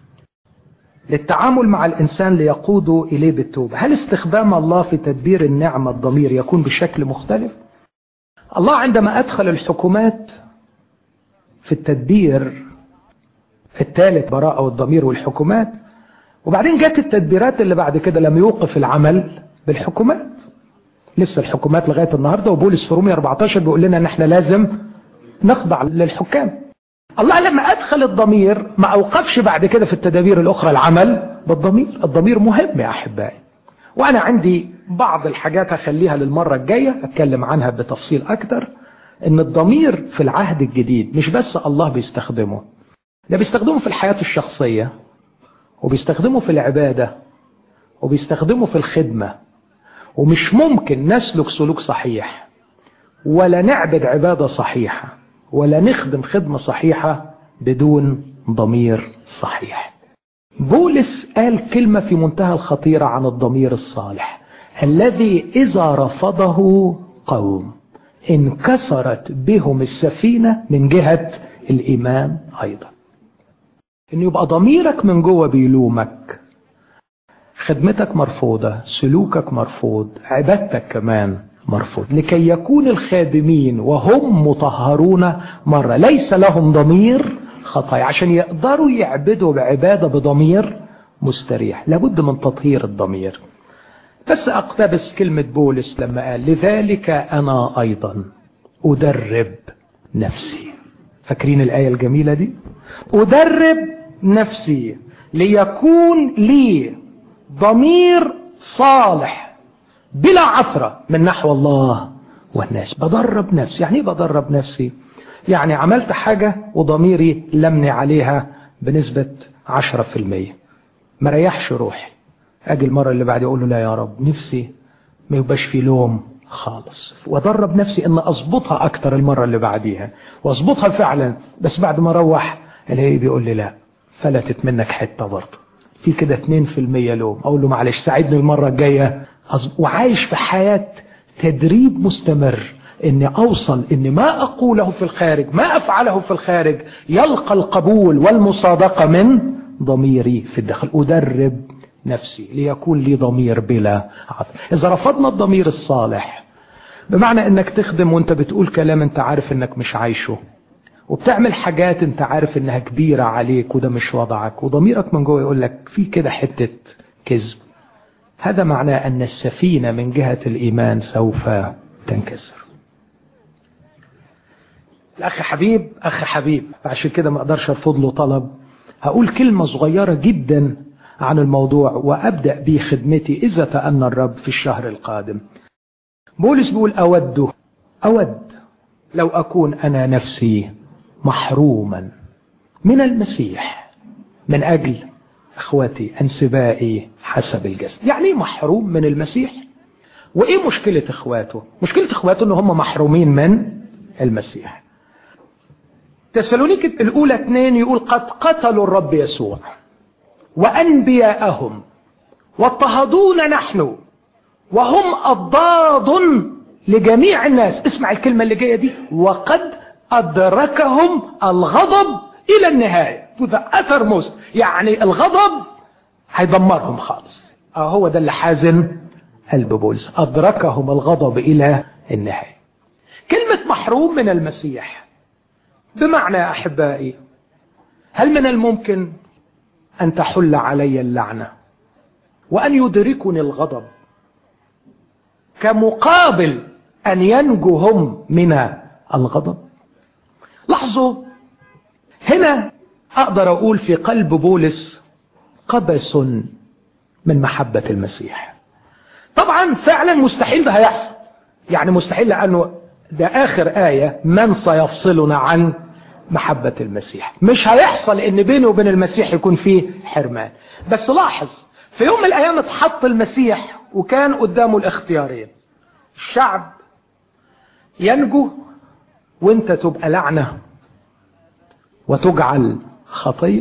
A: للتعامل مع الإنسان ليقوده إليه بالتوبة هل استخدام الله في تدبير النعمة الضمير يكون بشكل مختلف الله عندما أدخل الحكومات في التدبير الثالث براءة والضمير والحكومات وبعدين جت التدبيرات اللي بعد كده لم يوقف العمل بالحكومات لسه الحكومات لغايه النهارده وبولس في رومية 14 بيقول لنا ان احنا لازم نخضع للحكام. الله لما ادخل الضمير ما اوقفش بعد كده في التدابير الاخرى العمل بالضمير، الضمير مهم يا احبائي. وانا عندي بعض الحاجات هخليها للمره الجايه اتكلم عنها بتفصيل اكتر ان الضمير في العهد الجديد مش بس الله بيستخدمه ده بيستخدمه في الحياه الشخصيه وبيستخدمه في العباده وبيستخدمه في الخدمه ومش ممكن نسلك سلوك صحيح ولا نعبد عبادة صحيحة ولا نخدم خدمة صحيحة بدون ضمير صحيح بولس قال كلمة في منتهى الخطيرة عن الضمير الصالح الذي إذا رفضه قوم انكسرت بهم السفينة من جهة الإيمان أيضا إن يبقى ضميرك من جوه بيلومك خدمتك مرفوضة سلوكك مرفوض عبادتك كمان مرفوض لكي يكون الخادمين وهم مطهرون مرة ليس لهم ضمير خطايا عشان يقدروا يعبدوا بعبادة بضمير مستريح لابد من تطهير الضمير بس أقتبس كلمة بولس لما قال لذلك أنا أيضا أدرب نفسي فاكرين الآية الجميلة دي أدرب نفسي ليكون لي ضمير صالح بلا عثرة من نحو الله والناس بدرب نفسي يعني ايه بدرب نفسي يعني عملت حاجة وضميري لمني عليها بنسبة عشرة في المية مريحش روحي اجي المرة اللي بعد اقول له لا يا رب نفسي ما يبقاش في لوم خالص وادرب نفسي ان اظبطها اكتر المره اللي بعديها واظبطها فعلا بس بعد ما اروح الاقيه بيقول لي لا فلتت منك حته برضه في كده 2% لوم اقول له معلش ساعدني المره الجايه أظب... وعايش في حياه تدريب مستمر اني اوصل ان ما اقوله في الخارج ما افعله في الخارج يلقى القبول والمصادقه من ضميري في الداخل ادرب نفسي ليكون لي ضمير بلا عثر اذا رفضنا الضمير الصالح بمعنى انك تخدم وانت بتقول كلام انت عارف انك مش عايشه وبتعمل حاجات انت عارف انها كبيرة عليك وده مش وضعك وضميرك من جوه يقول لك في كده حتة كذب هذا معناه ان السفينة من جهة الايمان سوف تنكسر الاخ حبيب اخ حبيب عشان كده ما اقدرش ارفض له طلب هقول كلمة صغيرة جدا عن الموضوع وابدأ بيه خدمتي اذا تأنى الرب في الشهر القادم بولس بيقول اود اود لو اكون انا نفسي محروما من المسيح من اجل اخوتي انسبائي حسب الجسد يعني محروم من المسيح وايه مشكله اخواته مشكله اخواته ان هم محرومين من المسيح تسالونيك الاولى اثنين يقول قد قتلوا الرب يسوع وانبياءهم واضطهدونا نحن وهم اضداد لجميع الناس اسمع الكلمه اللي جايه دي وقد أدركهم الغضب إلى النهاية to the uttermost يعني الغضب هيدمرهم خالص اه هو ده اللي حازن قلب بولس أدركهم الغضب إلى النهاية كلمة محروم من المسيح بمعنى يا أحبائي هل من الممكن أن تحل علي اللعنة وأن يدركني الغضب كمقابل أن ينجو هم من الغضب لاحظوا هنا اقدر اقول في قلب بولس قبس من محبة المسيح طبعا فعلا مستحيل ده هيحصل يعني مستحيل لانه ده اخر آية من سيفصلنا عن محبة المسيح مش هيحصل ان بيني وبين المسيح يكون فيه حرمان بس لاحظ في يوم من الايام اتحط المسيح وكان قدامه الاختيارين الشعب ينجو وانت تبقى لعنة وتجعل خطية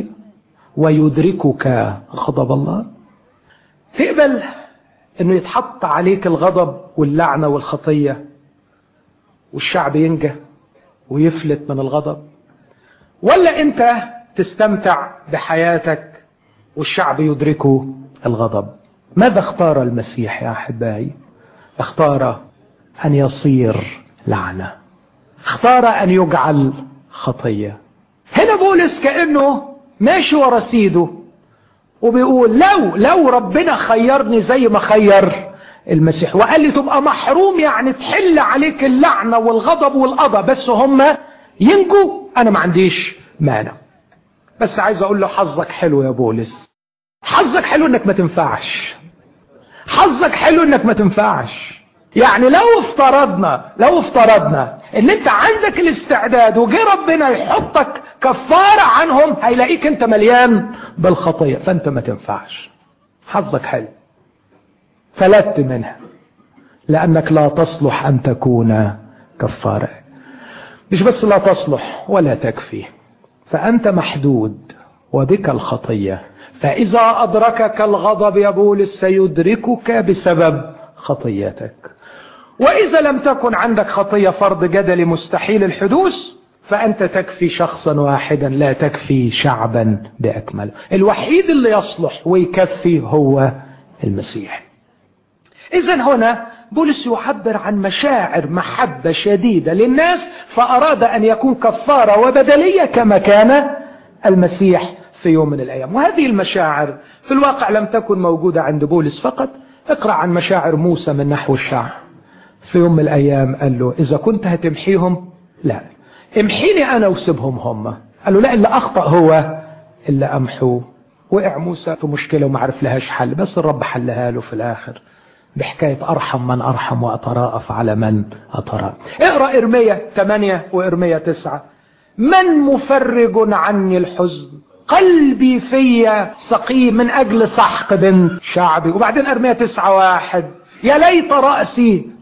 A: ويدركك غضب الله تقبل انه يتحط عليك الغضب واللعنة والخطية والشعب ينجى ويفلت من الغضب ولا انت تستمتع بحياتك والشعب يدركه الغضب ماذا اختار المسيح يا احبائي اختار ان يصير لعنه اختار ان يجعل خطيه هنا بولس كانه ماشي ورا سيده وبيقول لو لو ربنا خيرني زي ما خير المسيح وقال لي تبقى محروم يعني تحل عليك اللعنه والغضب والقضاء بس هم ينجوا انا ما عنديش مانع بس عايز اقول له حظك حلو يا بولس حظك حلو انك ما تنفعش حظك حلو انك ما تنفعش يعني لو افترضنا لو افترضنا ان انت عندك الاستعداد وجه ربنا يحطك كفارة عنهم هيلاقيك انت مليان بالخطية فانت ما تنفعش حظك حلو فلت منها لانك لا تصلح ان تكون كفارة مش بس لا تصلح ولا تكفي فانت محدود وبك الخطية فاذا ادركك الغضب يا بولس سيدركك بسبب خطيتك واذا لم تكن عندك خطيه فرض جدلي مستحيل الحدوث فانت تكفي شخصا واحدا لا تكفي شعبا باكمله الوحيد اللي يصلح ويكفي هو المسيح اذا هنا بولس يعبر عن مشاعر محبه شديده للناس فاراد ان يكون كفاره وبدليه كما كان المسيح في يوم من الايام وهذه المشاعر في الواقع لم تكن موجوده عند بولس فقط اقرا عن مشاعر موسى من نحو الشعب في يوم من الايام قال له اذا كنت هتمحيهم لا امحيني انا وسيبهم هم قال له لا اللي اخطا هو اللي امحوه وقع موسى في مشكله وما عرف لهاش حل بس الرب حلها له في الاخر بحكايه ارحم من ارحم واتراءف على من اتراء اقرا ارميا 8 وارميا 9 من مفرج عني الحزن قلبي فيا سقيم من اجل سحق بنت شعبي وبعدين ارميا 9 واحد يا ليت راسي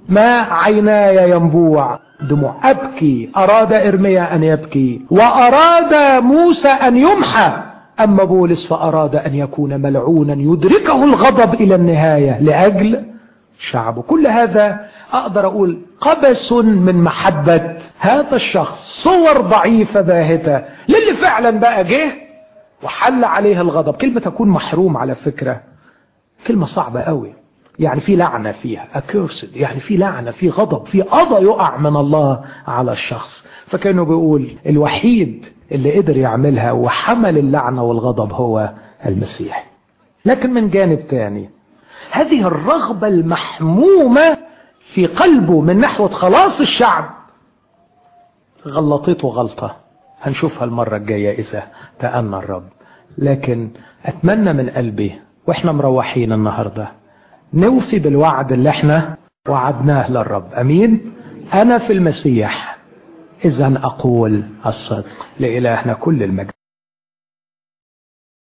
A: ما عيناي ينبوع دموع أبكي أراد إرميا أن يبكي وأراد موسى أن يمحى أما بولس فأراد أن يكون ملعونا يدركه الغضب إلى النهاية لأجل شعبه كل هذا أقدر أقول قبس من محبة هذا الشخص صور ضعيفة باهتة للي فعلا بقى جه وحل عليه الغضب كلمة تكون محروم على فكرة كلمة صعبة قوي يعني في لعنة فيها accursed يعني في لعنة في غضب في قضى يقع من الله على الشخص فكانه بيقول الوحيد اللي قدر يعملها وحمل اللعنة والغضب هو المسيح لكن من جانب تاني هذه الرغبة المحمومة في قلبه من نحو خلاص الشعب غلطته غلطة هنشوفها المرة الجاية إذا تأنى الرب لكن أتمنى من قلبي وإحنا مروحين النهاردة نوفي بالوعد اللي احنا وعدناه للرب أمين أنا في المسيح إذا أقول الصدق لإلهنا كل المجد